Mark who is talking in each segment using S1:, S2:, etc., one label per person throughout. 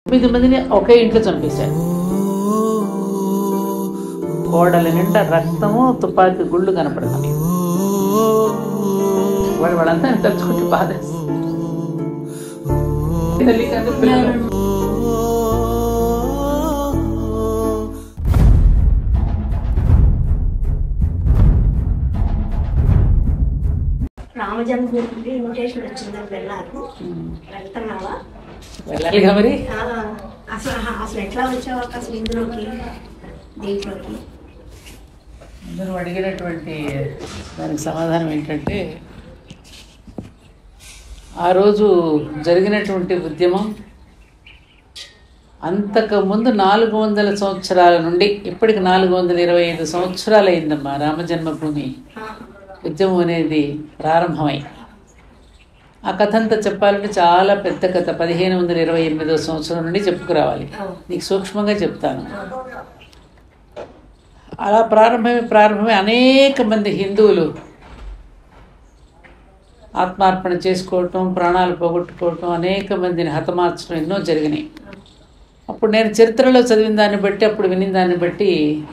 S1: తొమ్మిది మందిని ఒకే ఇంట్లో చంపేశారు గోడల నిండా రక్తము తుపాకీ గుళ్ళు కనపడుతున్నాయి వాడు వాళ్ళంతా తలుచుకుంటే బాధ తల్లిదండ్రులు పిల్లలు
S2: రామజన్మభూమికి ఇన్విటేషన్ వచ్చిందని వెళ్ళారు వెళ్తున్నావా
S1: వెళ్ళాలిగా మరి
S2: ఆ, అసలు అసలు ఎట్లా వచ్చావు అక్క అసలు ఇందులోకి దీంట్లోకి
S1: అందరూ అడిగినటువంటి దానికి సమాధానం ఏంటంటే ఆ రోజు జరిగినటువంటి ఉద్యమం అంతకుముందు నాలుగు వందల సంవత్సరాల నుండి ఇప్పటికి నాలుగు వందల ఇరవై ఐదు సంవత్సరాలు అయిందమ్మా రామజన్మభూమి
S2: ఆ,
S1: ఉద్యమం అనేది ప్రారంభమై ఆ కథ అంతా చెప్పాలంటే చాలా పెద్ద కథ పదిహేను వందల ఇరవై ఎనిమిదో సంవత్సరం నుండి చెప్పుకురావాలి నీకు సూక్ష్మంగా చెప్తాను అలా ప్రారంభమై ప్రారంభమై అనేక మంది హిందువులు ఆత్మార్పణ చేసుకోవటం ప్రాణాలు పోగొట్టుకోవటం అనేక మందిని హతమార్చడం ఎన్నో జరిగినాయి అప్పుడు నేను చరిత్రలో చదివిన దాన్ని బట్టి అప్పుడు వినిన దాన్ని బట్టి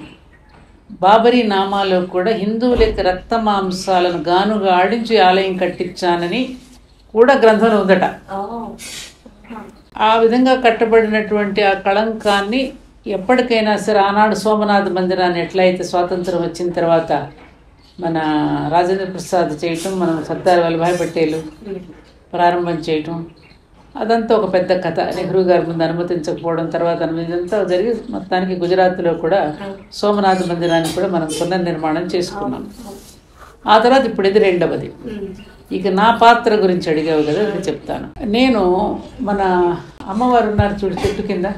S1: బాబరీ నామాలో కూడా హిందువుల యొక్క రక్త మాంసాలను గానుగా ఆడించి ఆలయం కట్టించానని కూడా గ్రంథంలో ఉందట
S2: ఓ,
S1: ఆ విధంగా కట్టబడినటువంటి ఆ కళంకాన్ని ఎప్పటికైనా సరే ఆనాడు సోమనాథ మందిరాన్ని ఎట్లయితే స్వాతంత్రం వచ్చిన తర్వాత మన రాజేంద్ర ప్రసాద్ చేయటం మనం సర్దార్ వల్లభాయ్ పటేలు ప్రారంభం చేయటం అదంతా ఒక పెద్ద కథ నెహ్రూ గారి ముందు అనుమతించకపోవడం తర్వాత ఇదంతా జరిగి మొత్తానికి గుజరాత్లో కూడా సోమనాథ మందిరాన్ని కూడా మనం పునర్నిర్మాణం చేసుకున్నాం ఆ తర్వాత ఇప్పుడు ఇది రెండవది
S2: ఉమ్,
S1: ఇక నా పాత్ర గురించి అడిగావు కదా అది చెప్తాను నేను మన అమ్మవారు ఉన్నారు చూడు చెట్టు కింద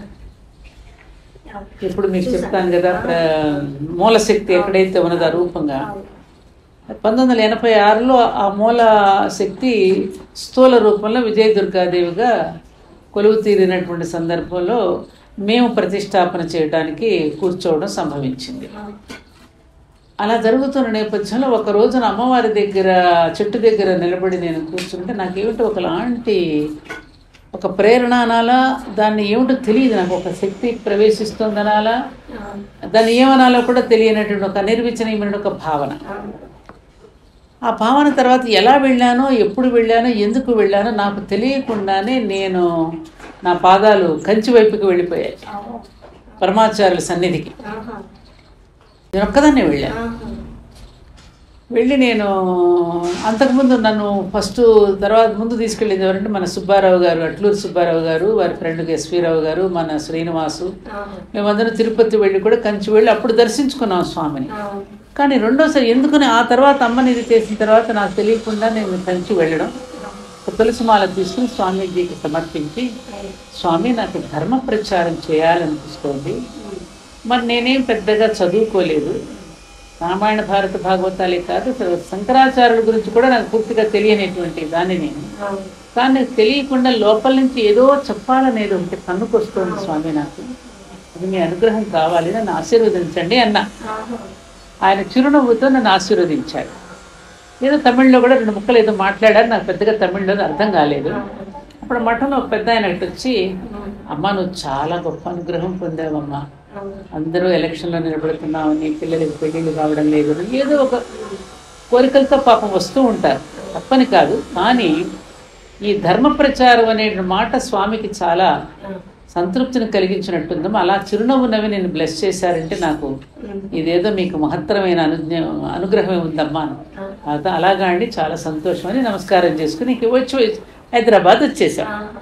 S1: ఇప్పుడు మీకు చెప్తాను కదా ప్ర- మూలశక్తి ఎక్కడైతే ఉన్నదో ఆ రూపంగా పంతొమ్మిది వందల ఎనభై ఆరులో ఆ మూల శక్తి స్థూల రూపంలో విజయ దుర్గాదేవిగా కొలువు తీరినటువంటి సందర్భంలో మేము ప్రతిష్టాపన చేయడానికి కూర్చోవడం సంభవించింది అలా జరుగుతున్న నేపథ్యంలో ఒక రోజున అమ్మవారి దగ్గర చెట్టు దగ్గర నిలబడి నేను కూర్చుంటే నాకేమిటో ఒకలాంటి ఒక ప్రేరణ అనాలా దాన్ని ఏమిటో తెలియదు నాకు ఒక శక్తి ప్రవేశిస్తుంది అనాలా దాన్ని ఏమనాలో కూడా తెలియనటువంటి ఒక నిర్వచనీయమైన ఒక భావన ఆ భావన తర్వాత ఎలా వెళ్ళానో ఎప్పుడు వెళ్ళానో ఎందుకు వెళ్ళానో నాకు తెలియకుండానే నేను నా పాదాలు కంచి వైపుకి వెళ్ళిపోయాయి
S2: ఓ,
S1: పరమాచార్యుల సన్నిధికి
S2: ఆహా,
S1: నేను ఒక్కదాన్నే వెళ్ళాను
S2: ఆహా,
S1: వెళ్ళి నేను అంతకుముందు నన్ను ఫస్ట్ తర్వాత ముందు తీసుకెళ్ళింది ఎవరంటే మన సుబ్బారావు గారు అట్లూరు సుబ్బారావు గారు వారి ఫ్రెండ్ ఎస్వీరావు గారు మన శ్రీనివాసు
S2: ఆహా,
S1: మేమందరం తిరుపతి వెళ్ళి కూడా కంచి వెళ్ళి అప్పుడు దర్శించుకున్నాం స్వామిని
S2: ఆ,
S1: కానీ రెండోసారి ఎందుకని ఆ తర్వాత అమ్మని ఇది చేసిన తర్వాత నాకు తెలియకుండా నేను కంచి వెళ్ళడం ఒక తులసి మాల తీసుకుని స్వామీజీకి సమర్పించి స్వామి నాకు ధర్మ ప్రచారం చేయాలనిపిస్తోంది మరి నేనేం పెద్దగా చదువుకోలేదు రామాయణ భారత భాగవతాలే కాదు అసలు శంకరాచార్యుల గురించి కూడా నాకు పూర్తిగా తెలియనటువంటి దాన్ని నేను
S2: ఆ,
S1: కానీ నాకు తెలియకుండా లోపల నుంచి ఏదో చెప్పాలనేది ఒకటి కన్నుకొస్తోంది స్వామి నాకు అది మీ అనుగ్రహం కావాలి నన్ను ఆశీర్వదించండి అన్న
S2: ఆహా,
S1: ఆయన చిరునవ్వుతో నన్ను ఆశీర్వదించాడు ఏదో తమిళ్లో కూడా రెండు ముక్కలు ఏదో మాట్లాడారు నాకు పెద్దగా తమిళ్లో అర్థం కాలేదు అప్పుడు మఠంలో ఒక పెద్ద ఆయన అటు వచ్చి అమ్మ నువ్వు చాలా గొప్ప అనుగ్రహం పొందావమ్మా
S2: ఆ,
S1: అందరూ ఎలక్షన్లో నిలబడుతున్నావు నీ పిల్లలకి పెళ్ళిళ్ళు కావడం లేదు ఏదో ఒక కోరికలతో పాపం వస్తూ ఉంటారు తప్పని కాదు కానీ ఈ ధర్మ ప్రచారం అనే మాట స్వామికి చాలా సంతృప్తిని కలిగించినట్టుందో అలా చిరునవ్వు నవ్వి నేను బ్లెస్ చేశారంటే నాకు ఇదేదో మీకు మహత్తరమైన అనుజ్ఞ అనుగ్రహమే ఉందమ్మా అని. అత- అలాగా అండి చాలా సంతోషం అని నమస్కారం చేసుకుని ఇంక వచ్చి హైదరాబాద్ వచ్చేసాం
S2: ఆహా,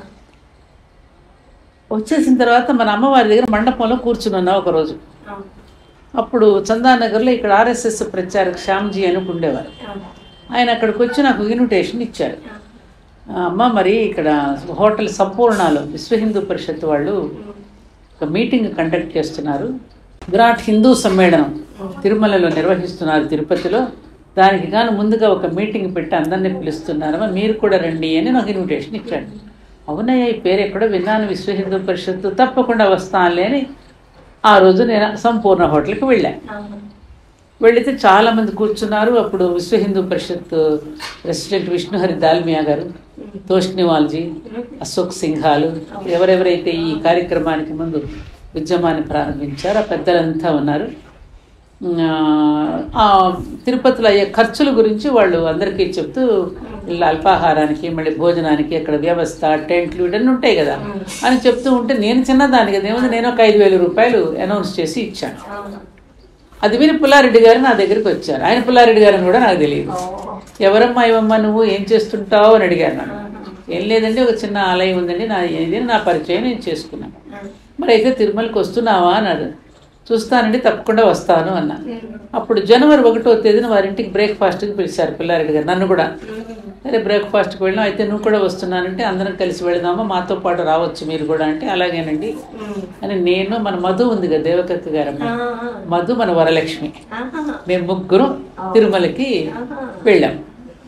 S1: వచ్చేసిన తర్వాత మన అమ్మవారి దగ్గర మండపంలో కూర్చుని ఉన్నాం ఒకరోజు
S2: ఆ,
S1: అప్పుడు చందానగర్లో ఇక్కడ ఆర్ఎస్ఎస్ ప్రచారక శ్యామ్జీ అని ఒక ఉండేవారు
S2: ఆ,
S1: ఆయన అక్కడికి వచ్చి నాకు ఇన్విటేషన్ ఇచ్చారు ఆ, అమ్మ మరి ఇక్కడ హోటల్ సంపూర్ణాలో విశ్వ హిందూ పరిషత్ వాళ్ళు ఒక మీటింగ్ కండక్ట్ చేస్తున్నారు విరాట్ హిందూ సమ్మేళనం తిరుమలలో నిర్వహిస్తున్నారు తిరుపతిలో దానికి గాను ముందుగా ఒక మీటింగ్ పెట్టి అందరినీ పిలుస్తున్నారమ్మా మీరు కూడా రండి అని నాకు ఇన్విటేషన్ ఇచ్చాడు అవునయ్య ఈ పేరు ఎక్కడో విన్నాను విశ్వ హిందూ పరిషత్తు తప్పకుండా వస్తానులే అని ఆ రోజు నేను సంపూర్ణ హోటల్కి వెళ్ళాను
S2: ఆహా,
S1: వెళితే చాలా మంది కూర్చున్నారు అప్పుడు విశ్వ హిందూ పరిషత్ ప్రెసిడెంట్ విష్ణుహరి దాల్మియా గారు తోష్నివాల్జీ అశోక్ సింఘాలు ఎవరెవరైతే ఈ కార్యక్రమానికి ముందు ఉద్యమాన్ని ప్రారంభించారో ఆ పెద్దలంతా ఉన్నారు ఆ, ఆ తిరుపతిలో అయ్యే ఖర్చుల గురించి వాళ్ళు అందరికీ చెప్తూ వీళ్ళ అల్పాహారానికి మళ్ళీ భోజనానికి అక్కడ వ్యవస్థ టెంట్లు ఇవన్నీ ఉంటాయి కదా అని చెప్తూ ఉంటే నేను చిన్నదాన్ని కదా ఏముంది నేను ఒక ఐదు వేల రూపాయలు అనౌన్స్ చేసి ఇచ్చాను
S2: అవును.
S1: అది విని పుల్లారెడ్డి గారు నా దగ్గరికి వచ్చారు ఆయన పుల్లారెడ్డి గారిని కూడా నాకు తెలియదు
S2: ఓ.
S1: ఎవరమ్మా ఇవమ్మా నువ్వు ఏం చేస్తుంటావు అని అడిగారు నన్ను ఏం లేదండి ఒక చిన్న ఆలయం ఉందండి నా ఇది నా పరిచయం నేను చేసుకున్నాను మరి అయితే తిరుమలకి వస్తున్నావా అన్నాడు చూస్తానండి తప్పకుండా వస్తాను అన్నా అప్పుడు జనవరి ఒకటో తేదీన వారింటికి బ్రేక్ఫాస్ట్కి పిలిచారు పిల్లారెడ్డి గారు నన్ను కూడా సరే బ్రేక్ఫాస్ట్కి వెళ్ళాం అయితే నువ్వు కూడా వస్తున్నానంటే అందరం కలిసి వెళదామా మాతో పాటు రావచ్చు మీరు కూడా అంటే అలాగేనండి అని నేను మన మధు ఉంది కదా దేవకక్క గారమ్మ మధు మన వరలక్ష్మి మేము ముగ్గురం తిరుమలకి వెళ్ళాం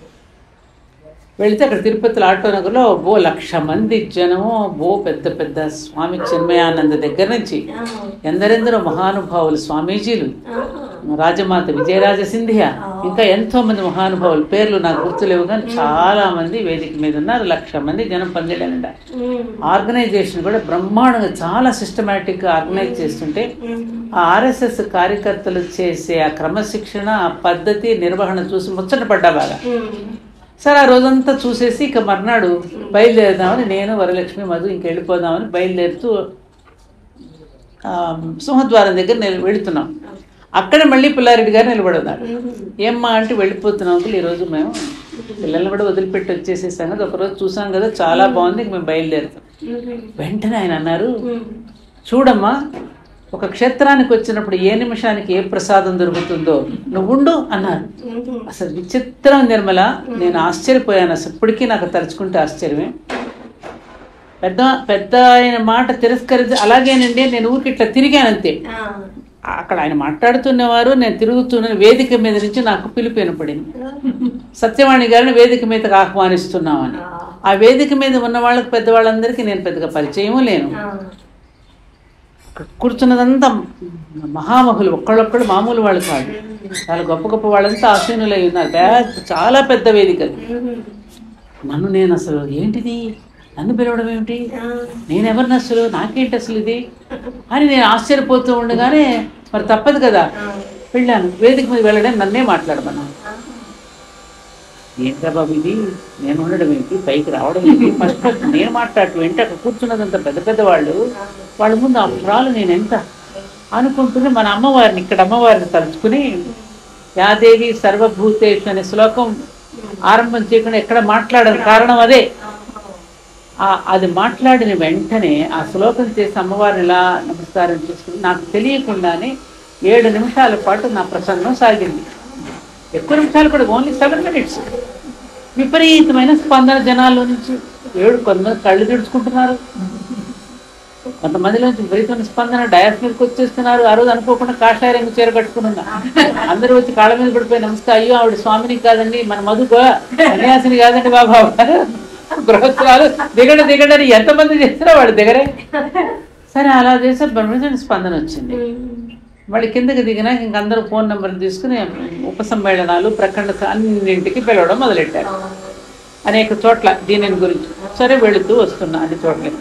S1: వెళితే అక్కడ తిరుపతిలో ఆటో నగర్లో ఓ లక్ష మంది జనము ఓ పెద్ద పెద్ద స్వామి చిన్మయానంద దగ్గర నుంచి ఎందరెందరో మహానుభావులు స్వామీజీలు రాజమాత విజయరాజ సింధియా ఇంకా ఎంతో మంది మహానుభావులు పేర్లు నాకు గుర్తులేవు కానీ చాలా మంది వేదిక మీద ఉన్నారు లక్ష మంది జనం పందిలేనంట ఆర్గనైజేషన్ కూడా బ్రహ్మాండంగా చాలా సిస్టమేటిక్ గా ఆర్గనైజ్ చేస్తుంటే ఆ ఆర్ఎస్ఎస్ కార్యకర్తలు చేసే ఆ క్రమశిక్షణ ఆ పద్ధతి నిర్వహణ చూసి ముచ్చట పడ్డా బాగా సరే ఆ రోజంతా చూసేసి ఇక మర్నాడు బయలుదేరుదామని నేను వరలక్ష్మి మధు ఇంక వెళ్ళిపోదామని బయలుదేరుతూ ఆ, సింహద్వారం దగ్గర నిల వెళుతున్నాం అక్కడ మళ్ళీ పుల్లారెడ్డి గారు నిలబడి ఉన్నారు ఏమ్మా అంటే వెళ్ళిపోతున్నాం అంకుల్ ఈరోజు మేము పిల్లల్ని కూడా వదిలిపెట్టి వచ్చేసేసాం కదా ఒకరోజు చూసాం కదా చాలా బాగుంది ఇంక మేము బయలుదేరుతాం వెంటనే ఆయన అన్నారు చూడమ్మా ఒక క్షేత్రానికి వచ్చినప్పుడు ఏ నిమిషానికి ఏ ప్రసాదం దొరుకుతుందో నువ్వు ఉండు అన్నారు అసలు విచిత్రం నిర్మల నేను ఆశ్చర్యపోయాను అసలు ఇప్పటికీ నాకు తలుచుకుంటే ఆశ్చర్యమే పెద్ద పెద్ద ఆయన మాట తిరస్కరించి అలాగేనండి నేను ఊరికి ఇట్లా తిరిగాను అంతే అక్కడ ఆయన మాట్లాడుతున్నవారు నేను తిరుగుతున్న వేదిక మీద నుంచి నాకు పిలుపు వినపడింది సత్యవాణి గారిని వేదిక మీదకి ఆహ్వానిస్తున్నామని ఆ వేదిక మీద ఉన్న వాళ్ళకి పెద్దవాళ్ళందరికీ నేను పెద్దగా పరిచయము లేను అక్కడ కూర్చున్నదంతా మహామహులు ఒక్కళ్ళొక్కళ్ళు మామూలు వాళ్ళు కాదు చాలా గొప్ప గొప్ప వాళ్ళంతా ఆసీనులై ఉన్నారు పెద్ద చాలా పెద్ద వేదిక అది. నన్ను నేను అసలు ఏంటిది నన్ను పిలవడం ఏమిటి నేనెవరిని అసలు నాకేంటి అసలు ఇది అని నేను ఆశ్చర్యపోతూ ఉండగానే మరి తప్పదు కదా వెళ్ళాను వేదిక మీద వెళ్ళడం నన్నే మాట్లాడమన్నాను ఏంట్రా బాబు ఇది నేను ఉండడం ఏంటి పైకి రావడం ఏంటి ఫస్ట్ నేను మాట్లాడటం ఏంటి అక్కడ కూర్చున్నదంత పెద్ద పెద్ద వాళ్ళు వాళ్ళ ముందు అప్రాలు నేను ఎంత అనుకుంటూనే మన అమ్మవారిని ఇక్కడ అమ్మవారిని తలుచుకుని యాదేవి సర్వభూతేషు అనే శ్లోకం ఆరంభం చేయకుండా ఎక్కడ మాట్లాడని కారణం అదే ఆ అది మాట్లాడిన వెంటనే ఆ శ్లోకం చేసి అమ్మవారిని ఇలా నమస్కారం చేసుకుని నాకు తెలియకుండానే ఏడు నిమిషాల పాటు నా ప్రసంగం సాగింది ఎక్కువ నిమిషాలు కూడా ఓన్లీ సెవెన్ మినిట్స్ విపరీతమైన స్పందన జనాల్లో నుంచి ఏడు కొంతమంది కళ్ళు తుడుచుకుంటున్నారు కొంతమందిలో నుంచి విపరీతమైన స్పందన డయాస్ మీదకి వచ్చేస్తున్నారు ఆ రోజు అనుకోకుండా కాషాయ రంగు చీర కట్టుకుని ఉన్నా అందరూ వచ్చి కాళ్ళ మీద పడిపోయి నమస్కారం అయ్యో ఆవిడ స్వామిని కాదండి మన మధు సన్యాసిని కాదండి బాబా గృహస్థురాలు దిగడ దిగడని ఎంతమంది చేస్తారో వాడు దిగరే సరే అలా చేస్తే బ్రహ్మచర్య స్పందన వచ్చింది మళ్ళీ కిందకి దిగినాక ఇంక అందరూ ఫోన్ నెంబర్ తీసుకుని ఉపసమ్మేళనాలు ప్రఖండ స- అన్నింటికి పిలవడం మొదలెట్టారు అనేక చోట్ల దీనిని గురించి సరే వెళుతూ వస్తున్నా అన్ని చోట్లకి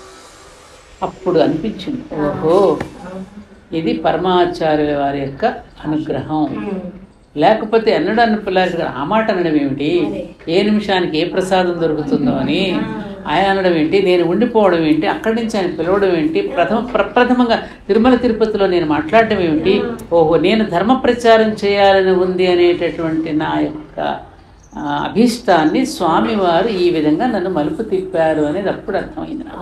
S1: అప్పుడు అనిపించింది ఓహో ఇది పరమాచార్యుల వారి యొక్క అనుగ్రహం లేకపోతే ఎన్నడన్న పిల్లలకి ఆ మాట అనడం ఏమిటి ఏ నిమిషానికి ఏ ప్రసాదం దొరుకుతుందో అని ఆయన అనడం ఏంటి నేను ఉండిపోవడం ఏంటి అక్కడి నుంచి ఆయన పిలవడం ఏంటి ప్రథమ ప్రప్రథమంగా తిరుమల తిరుపతిలో నేను మాట్లాడడం ఏమిటి ఓహో నేను ధర్మ ప్రచారం చేయాలని ఉంది అనేటటువంటి నా యొక్క ఆ, అభీష్టాన్ని స్వామివారు ఈ విధంగా నన్ను మలుపు తిప్పారు అనేది అప్పుడు అర్థమైంది నాకు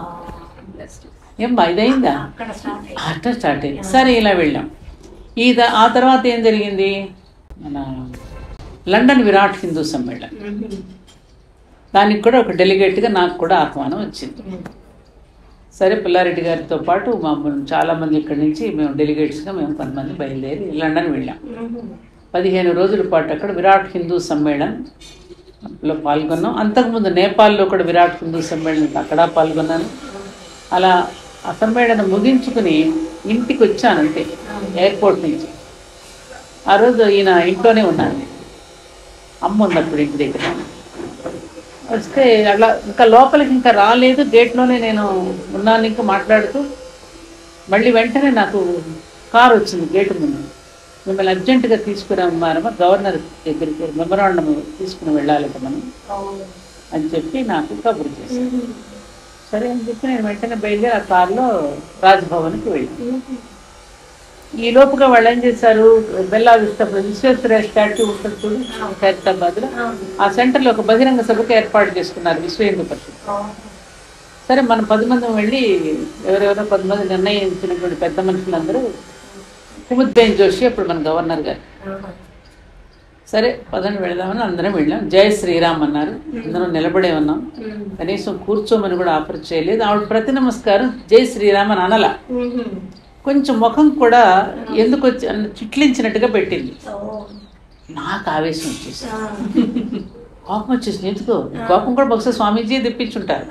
S1: ఏం ఇదైందా
S2: అక్కడ స్టార్ట్ అయ్యింది.
S1: అట్లా స్టార్ట్ అయింది సరే ఇలా వెళ్ళాం ఈ ద- ఆ తర్వాత ఏం జరిగింది మన లండన్ విరాట్ హిందూ సమ్మేళనం దానికి కూడా ఒక డెలిగేట్గా నాకు కూడా ఆహ్వానం వచ్చింది సరే పుల్లారెడ్డి గారితో పాటు మా చాలా మంది ఇక్కడి నుంచి మేము డెలిగేట్స్గా మేము కొంతమంది బయలుదేరి లండన్ వెళ్ళాం పదిహేను రోజుల పాటు అక్కడ విరాట్ హిందూ సమ్మేళనంలో పాల్గొన్నాం అంతకుముందు నేపాల్లో కూడా విరాట్ హిందూ సమ్మేళనం అక్కడ పాల్గొన్నాను అలా ఆ సమ్మేళనం ముగించుకుని ఇంటికి వచ్చాను అంతే ఎయిర్పోర్ట్ నుంచి ఆ రోజు ఈయన ఇంట్లోనే ఉన్నాను అమ్మ ఉన్నప్పుడు ఇంటి దగ్గర వస్తే అలా ఇంకా లోపలికి ఇంకా రాలేదు గేట్లోనే నేను ఉన్నాను ఇంకా మాట్లాడుతూ మళ్ళీ వెంటనే నాకు కార్ వచ్చింది గేటు ముందు మిమ్మల్ని అర్జెంటుగా తీసుకురమ్మారమ్మా గవర్నర్ దగ్గరికి మెమరాండం తీసుకుని వెళ్ళాలి మనం అని చెప్పి నాకు కబురు చేశాను సరే అని చెప్పి నేను వెంటనే బయలుదేరి ఆ కారులో రాజ్భవన్కి వెళ్ళాను ఈ లోపుగా వాళ్ళు ఏం చేశారు బెల్లా విస్తప్పుడు విశ్వేశ్వర స్టాట్యూ ఉంటుంది చూడు ఖైరతాబాద్లో ఆ సెంటర్లో ఒక బహిరంగ సభకు ఏర్పాటు చేసుకున్నారు విశ్వ హిందూ పరిషత్ సరే మనం పది మంది వెళ్ళి ఎవరెవరో పది మంది నిర్ణయించినటువంటి పెద్ద మనుషులందరూ కుముద్బేన్ జోషి అప్పుడు మన గవర్నర్ గారు సరే పదండి వెళదామని అందరం వెళ్ళాం జై శ్రీరామ్ అన్నారు అందరం నిలబడే ఉన్నాం కనీసం కూర్చోమని కూడా ఆఫర్ చేయలేదు ఆవిడ ప్రతి నమస్కారం జై శ్రీరామ్ అని అనల కొంచెం ముఖం కూడా ఎందుకు వచ్చి అన్న చిట్లించినట్టుగా పెట్టింది నాకు ఆవేశం వచ్చేసి కోపం వచ్చేసింది ఎందుకో కోపం కూడా బహుశా స్వామీజీ తెప్పించుంటారు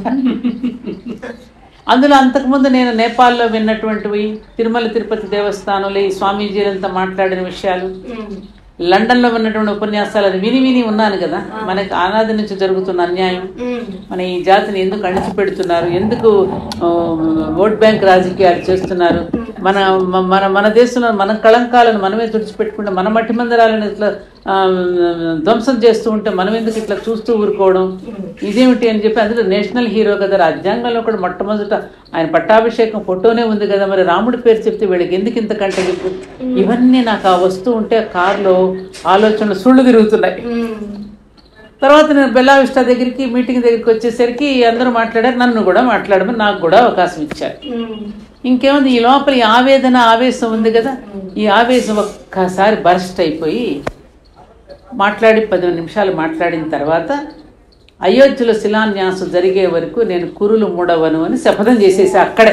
S1: అందులో అంతకుముందు నేను నేపాల్లో విన్నటువంటివి తిరుమల తిరుపతి దేవస్థానంలో ఈ స్వామీజీలంతా మాట్లాడిన విషయాలు లండన్లో ఉన్నటువంటి ఉపన్యాసాలు అది విని విని ఉన్నాను కదా మనకి ఆనాది నుంచి జరుగుతున్న అన్యాయం మన ఈ జాతిని ఎందుకు అణిచిపెడుతున్నారు ఎందుకు ఆ, ఓట్ బ్యాంక్ రాజకీయాలు చేస్తున్నారు మన మ- మన మన దేశంలో మన కళంకాలను మనమే తుడిచిపెట్టుకుంటే మన మట్టి మందిరాలను ఇట్లా ఆ, ధ్వంసం చేస్తూ ఉంటే మనం ఎందుకు ఇట్లా చూస్తూ ఊరుకోవడం ఇదేమిటి అని చెప్పి అందులో నేషనల్ హీరో కదా రాజ్యాంగంలో కూడా మొట్టమొదట ఆయన పట్టాభిషేకం ఫోటోనే ఉంది కదా మరి రాముడి పేరు చెప్తే వీళ్ళకి ఎందుకు ఇంత కంటగింపు ఇవన్నీ నాకు ఆ వస్తూ ఉంటే ఆ కారులో ఆలోచనలు సుళ్ళు తిరుగుతున్నాయి తర్వాత నేను బెల్లా విస్టా దగ్గరికి మీటింగ్ దగ్గరికి వచ్చేసరికి అందరూ మాట్లాడారు నన్ను కూడా మాట్లాడమని నాకు కూడా అవకాశం ఇచ్చారు ఇంకేముంది ఈ లోపల ఈ ఆవేదన ఆవేశం ఉంది కదా ఈ ఆవేశం ఒక్కసారి బర్స్ట్ అయిపోయి మాట్లాడి పది నిమిషాలు మాట్లాడిన తర్వాత అయోధ్యలో శిలాన్యాసం జరిగే వరకు నేను కురులు మూడవను అని శపథం చేసేసి అక్కడే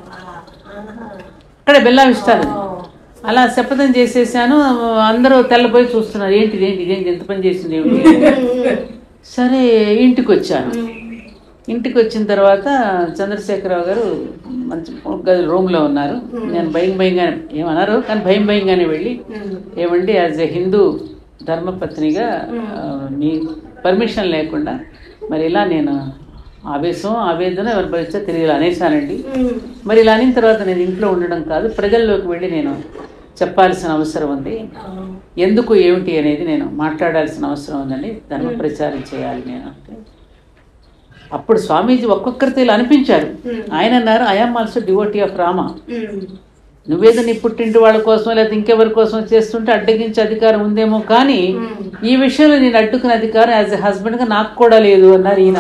S1: అక్కడే బెల్లా విస్తాను అలా శపథం చేసేసాను అందరూ తెల్లపోయి చూస్తున్నారు ఏంటిది ఏంటి ఇదేంటి ఎంత పని చేసింది ఏమిటి సరే ఇంటికి వచ్చాను ఇంటికి వచ్చిన తర్వాత చంద్రశేఖరరావు గారు మంచి గది రూమ్లో ఉన్నారు నేను భయం భయంగానే ఏమన్నారు కానీ భయం భయంగానే వెళ్ళి ఏమండి యాజ్ ఎ హిందూ ధర్మపత్నిగా ఆ, మీ పర్మిషన్ లేకుండా మరి ఇలా నేను ఆవేశం ఆవేదన ఎవరి భవిష్యత్తు తెలియదు అనేసానండి మరి ఇలా అనిన తర్వాత నేను ఇంట్లో ఉండడం కాదు ప్రజల్లోకి వెళ్ళి నేను చెప్పాల్సిన అవసరం ఉంది ఎందుకు ఏమిటి అనేది నేను మాట్లాడాల్సిన అవసరం ఉందండి ధర్మ ప్రచారం చేయాలి నేను అంటే అప్పుడు స్వామీజీ ఒక్కొక్కరితో ఇలా అనిపించారు ఆయన అన్నారు I'm also devotee of Rama నువ్వేదో నీ పుట్టింటి వాళ్ళ కోసం లేదా ఇంకెవరి కోసం చేస్తుంటే అడ్డగించే అధికారం ఉందేమో కానీ ఈ విషయంలో నేను అడ్డుకునే అధికారం యాజ్ ఎ హస్బెండ్గా నాకు కూడా లేదు అన్నారు ఈయన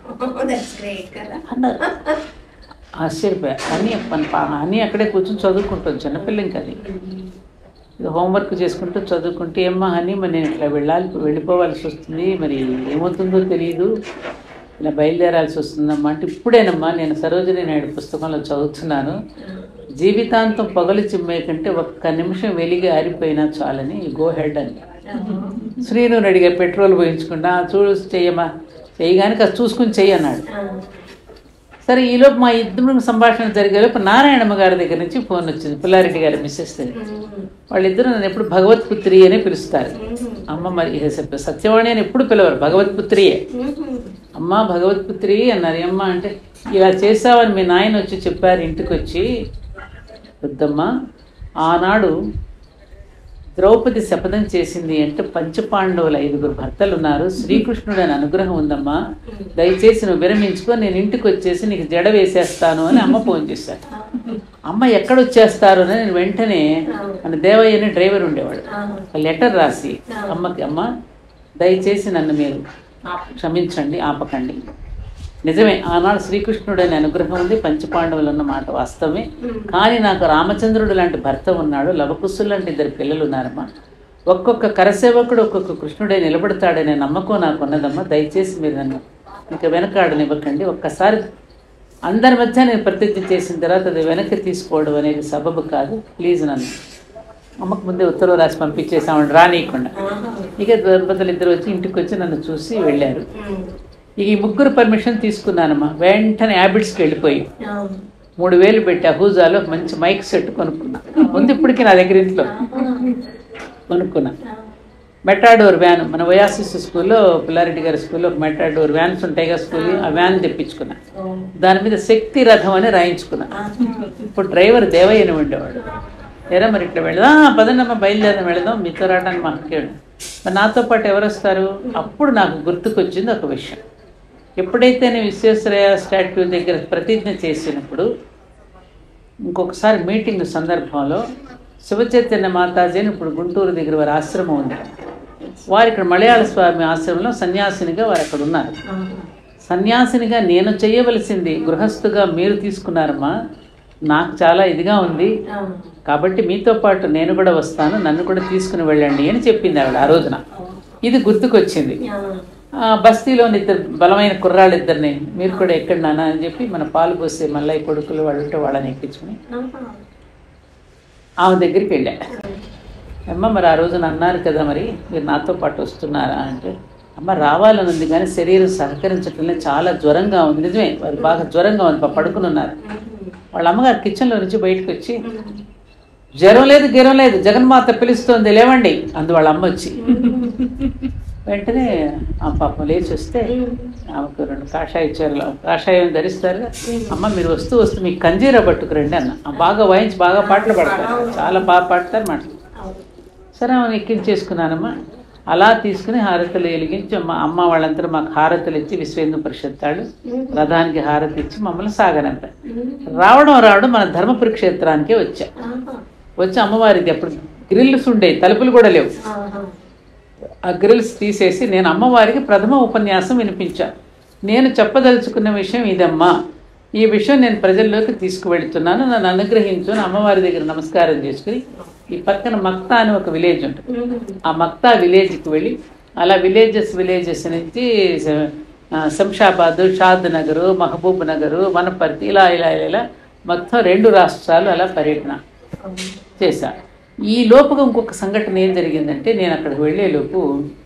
S1: అన్నారు ఆశ్చర్యపోయా అని అని అక్కడే కూర్చొని చదువుకుంటాం చిన్నపిల్ల ఇంకా అది ఇది హోంవర్క్ చేసుకుంటూ చదువుకుంటూ ఏమ్మా అని మరి నేను ఇట్లా వెళ్ళాలి వెళ్ళిపోవాల్సి వస్తుంది మరి ఏమవుతుందో తెలియదు ఇలా బయలుదేరాల్సి వస్తుందమ్మా అంటే ఇప్పుడేనమ్మా నేను సరోజిని నాయుడు పుస్తకంలో చదువుతున్నాను జీవితాంతం పగలు చిమ్మే కంటే ఒక్క నిమిషం వెలిగి ఆరిపోయినా చాలని గో హెడ్ అని శ్రీను అడిగా పెట్రోల్ పోయించుకుంటా "ఆ, చూడు చెయ్యమ్మా చెయ్యగానే కాస్త చూసుకుని చెయ్యి అన్నాడు సరే ఈలోపు మా ఇద్దరు సంభాషణ జరిగేలోపు నారాయణమ్మ గారి దగ్గర నుంచి ఫోన్ వచ్చింది పుల్లారెడ్డి గారి మిస్సెస్ దగ్గర వాళ్ళిద్దరూ నన్ను ఎప్పుడు భగవత్పుత్రి అనే పిలుస్తారు అమ్మ మరి ఇక సత్య- సత్యవాణి అని ఎప్పుడు పిలవరు భగవత్పుత్రియే అమ్మ భగవత్పుత్రి అన్నారు అమ్మ అంటే ఇలా చేసావని మీ నాయన వచ్చి చెప్పారు ఇంటికి వచ్చి వద్దమ్మా ఆనాడు ద్రౌపది శపథం చేసింది అంటే పంచపాండవుల ఐదుగురు భర్తలు ఉన్నారు శ్రీకృష్ణుడు అని అనుగ్రహం ఉందమ్మా దయచేసి నువ్వు విరమించుకో నేను ఇంటికి వచ్చేసి నీకు జడ వేసేస్తాను అని అమ్మ ఫోన్ చేశారు అమ్మ ఎక్కడ వచ్చేస్తారు అని నేను వెంటనే మన దేవయ్య అని డ్రైవర్ ఉండేవాడు ఒక లెటర్ రాసి అమ్మకి అమ్మ దయచేసి నన్ను మీరు క్షమించండి ఆపకండి నిజమే ఆనాడు శ్రీకృష్ణుడు అనే అనుగ్రహం ఉంది పంచపాండవులు ఉన్న మాట వాస్తవమే కానీ నాకు రామచంద్రుడు లాంటి భర్త ఉన్నాడు లవకుశులు లాంటి ఇద్దరు పిల్లలు ఉన్నారమ్మా ఒక్కొక్క కరసేవకుడు ఒక్కొక్క కృష్ణుడే నిలబడతాడనే నమ్మకం నాకు ఉన్నదమ్మా దయచేసి మీరు నన్ను ఇంకా వెనకాడనివ్వకండి ఒక్కసారి అందరి మధ్య నేను ప్రతిజ్ఞ చేసిన తర్వాత అది వెనక్కి తీసుకోవడం అనేది సబబు కాదు ప్లీజ్ నన్ను అమ్మకు ముందే ఉత్తర్వు రాసి పంపించేసామని రానీయకుండా ఇక దంపతులు ఇద్దరు వచ్చి ఇంటికి వచ్చి నన్ను చూసి వెళ్ళారు ఇక ఈ ముగ్గురు పర్మిషన్ తీసుకున్నానమ్మా వెంటనే హ్యాబిట్స్కి వెళ్ళిపోయి మూడు వేలు పెట్టి అహూజాలో మంచి మైక్ సెట్ కొనుక్కున్నా ఉంది ఇప్పటికీ నా దగ్గర ఇంట్లో కొనుక్కున్నా మెట్రాడోర్ వ్యాన్ మన వయాసిస్ స్కూల్లో పిల్లారెడ్డి గారి స్కూల్లో ఒక మెట్రాడోర్ వ్యాన్స్ ఉంటాయి కదా స్కూల్ ఆ వ్యాన్ తెప్పించుకున్నా దాని మీద శక్తి రథం అని రాయించుకున్నా ఇప్పుడు డ్రైవర్ దేవయ్యని ఉండేవాడు ఏరా మరి ఇట్లా వెళదాం పదండమ్మ బయలుదేరదాం వెళదాం మీతో రావడానికి మా అక్కేడు మరి నాతో పాటు ఎవరు వస్తారు అప్పుడు నాకు గుర్తుకొచ్చింది ఒక విషయం ఎప్పుడైతే నేను విశ్వేశ్వరయ్య స్టాట్యూ దగ్గర ప్రతిజ్ఞ చేసినప్పుడు ఇంకొకసారి మీటింగ్ సందర్భంలో శివచైతన్య మాతాజీ అని ఇప్పుడు గుంటూరు దగ్గర వారి ఆశ్రమం ఉంది వారు ఇక్కడ మలయాళ స్వామి ఆశ్రమంలో సన్యాసినిగా వారు అక్కడ ఉన్నారు సన్యాసినిగా నేను చేయవలసింది గృహస్థుగా మీరు తీసుకున్నారమ్మా నాకు చాలా ఇదిగా ఉంది కాబట్టి మీతో పాటు నేను కూడా వస్తాను నన్ను కూడా తీసుకుని వెళ్ళండి అని చెప్పింది ఆవిడ ఆ రోజున ఇది గుర్తుకొచ్చింది ఆ, బస్తీలోని ఇద్దరు బలమైన కుర్రాళ్ళు ఇద్దరిని మీరు కూడా ఎక్కడ నాన్న అని చెప్పి మన పాలు పోసే మల్లయ్య కొడుకులు వాళ్ళు ఉంటే వాళ్ళని ఎక్కించుకుని ఆమె దగ్గరికి వెళ్ళా అమ్మ మరి ఆ రోజున అన్నారు కదా మరి మీరు నాతో పాటు వస్తున్నారా అంటే అమ్మ రావాలని ఉంది కానీ శరీరం సహకరించట్లే చాలా జ్వరంగా ఉంది నిజమే వారు బాగా జ్వరంగా ఉంది పాపం పడుకుని ఉన్నారు వాళ్ళ అమ్మగారు కిచెన్లో నుంచి బయటకు వచ్చి జ్వరం లేదు గిరం లేదు జగన్మాత పిలుస్తోంది లేవండి అందు వాళ్ళ అమ్మ వచ్చి వెంటనే ఆ పాపం లేచి వస్తే ఆమెకు రెండు కాషాయ చీరలు కాషాయం ధరిస్తారు అమ్మ మీరు వస్తూ వస్తూ మీకు కంజీరా పట్టుకురండి అన్న ఆ బాగా వాయించి బాగా పాటలు పాడతారు చాలా బాగా పాడతారు మాటలు సరే ఆమెను ఎక్కించేసుకున్నానమ్మా అలా తీసుకుని హారతులు వెలిగించి మా అమ్మ వాళ్ళందరూ మాకు హారతులు ఇచ్చి విశ్వేంద్ర పరిషత్ వాళ్ళు రథానికి హారతి ఇచ్చి మమ్మల్ని సాగనంప రావడం రావడం మన ధర్మపురి క్షేత్రానికే వచ్చా వచ్చి అమ్మవారిది అప్పుడు గ్రిల్స్ ఉండేవి తలుపులు కూడా లేవు ఆ గ్రిల్స్ తీసేసి నేను అమ్మవారికి ప్రథమ ఉపన్యాసం వినిపించా నేను చెప్పదలుచుకున్న విషయం ఇదమ్మా ఈ విషయం నేను ప్రజల్లోకి తీసుకువెళ్తున్నాను నన్ను అనుగ్రహించు అని అమ్మవారి దగ్గర నమస్కారం చేసుకుని ఈ పక్కన మక్తా అని ఒక విలేజ్ ఉంటుంది ఆ మక్తా విలేజ్కి వెళ్ళి అలా విలేజెస్ విలేజెస్ నుంచి శ- ఆ, శంషాబాద్ షాద్ నగరు మహబూబ్ నగరు వనపర్తి ఇలా ఇలా ఇలా ఇలా మొత్తం రెండు రాష్ట్రాలు అలా పర్యటన చేశా ఈ లోపుగా ఇంకొక సంఘటన ఏం జరిగిందంటే నేను అక్కడికి వెళ్ళేలోపు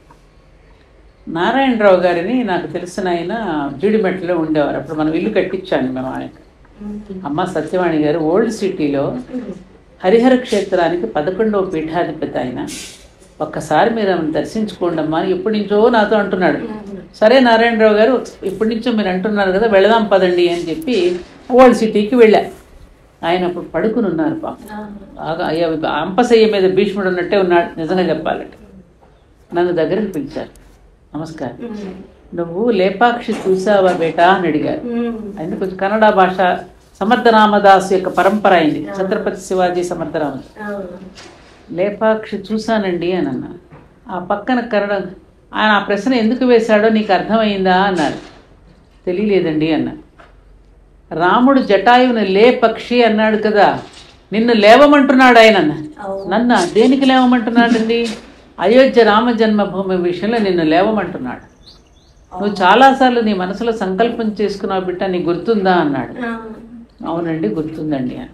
S1: నారాయణరావు గారిని నాకు తెలిసిన ఆయన జీడిమెట్లో ఉండేవారు అప్పుడు మనం ఇల్లు కట్టించాను మేము ఆయనకు అమ్మ సత్యవాణి గారు ఓల్డ్ సిటీలో హరిహర క్షేత్రానికి పదకొండవ పీఠాధిపతి ఆయన ఒక్కసారి మీరు ఆమెను దర్శించుకోండి అమ్మా అని ఎప్పటి నుంచో నాతో అంటున్నాడు సరే నారాయణరావు గారు ఇప్పటి నుంచో మీరు అంటున్నారు కదా వెళదాం పదండి అని చెప్పి ఓల్డ్ సిటీకి వెళ్ళా ఆయన అప్పుడు పడుకుని ఉన్నారు పాపం బాగా అయ్యా అంపశయ్య మీద భీష్ముడు ఉన్నట్టే ఉన్నాడు నిజంగా చెప్పాలంటే నన్ను దగ్గరికి పిలిచారు నమస్కారం నువ్వు లేపాక్షి చూసావా బేటా అని అడిగారు ఆయన కొంచెం కన్నడ భాష సమర్థ రామదాస్ యొక్క పరంపర అయింది ఛత్రపతి శివాజీ సమర్థ రామదాస్ లేపాక్షి చూశానండి అని అన్నా ఆ పక్కన కన్నడ ఆయన ఆ ప్రశ్న ఎందుకు వేశాడో నీకు అర్థమైందా అన్నారు తెలియలేదండి అన్నా రాముడు జటాయువుని లే పక్షి అన్నాడు కదా నిన్ను లేవమంటున్నాడు ఆయన అన్న నన్న దేనికి లేవమంటున్నాడండి అయోధ్య రామ జన్మభూమి విషయంలో నిన్ను లేవమంటున్నాడు నువ్వు చాలాసార్లు నీ మనసులో సంకల్పం చేసుకున్నావు బిడ్డ నీకు గుర్తుందా అన్నాడు అవునండి గుర్తుందండి అని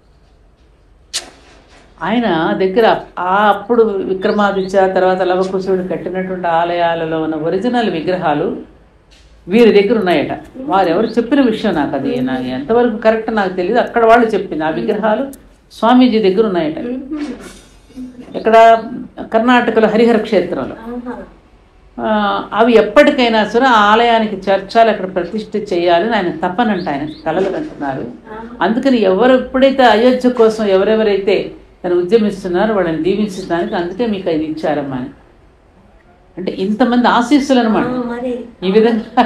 S1: ఆయన దగ్గర ఆ అప్పుడు విక్రమాదిత్య తర్వాత లవకుశుడు కట్టినటువంటి ఆలయాలలో ఉన్న ఒరిజినల్ విగ్రహాలు వీరి దగ్గర ఉన్నాయట వారు ఎవరు చెప్పిన విషయం నాకు అది నాకు ఎంతవరకు కరెక్ట్ నాకు తెలియదు అక్కడ వాళ్ళు చెప్పింది ఆ విగ్రహాలు స్వామీజీ దగ్గర ఉన్నాయట ఇక్కడ కర్ణాటకలో హరిహర క్షేత్రంలో ఆ, అవి ఎప్పటికైనా సరే ఆ ఆలయానికి చేర్చాలి అక్కడ ప్రతిష్ఠ చేయాలని ఆయన తప్పనంట ఆయన కలలు కంటున్నారు అందుకని ఎవరు ఎప్పుడైతే అయోధ్య కోసం ఎవరెవరైతే తను ఉద్యమిస్తున్నారో వాళ్ళని దీవించడానికి అందుకే మీకు అది ఇచ్చారమ్మా అని అంటే ఇంతమంది ఆశీస్సులు అనమాట
S2: మరి
S1: ఈ విధంగా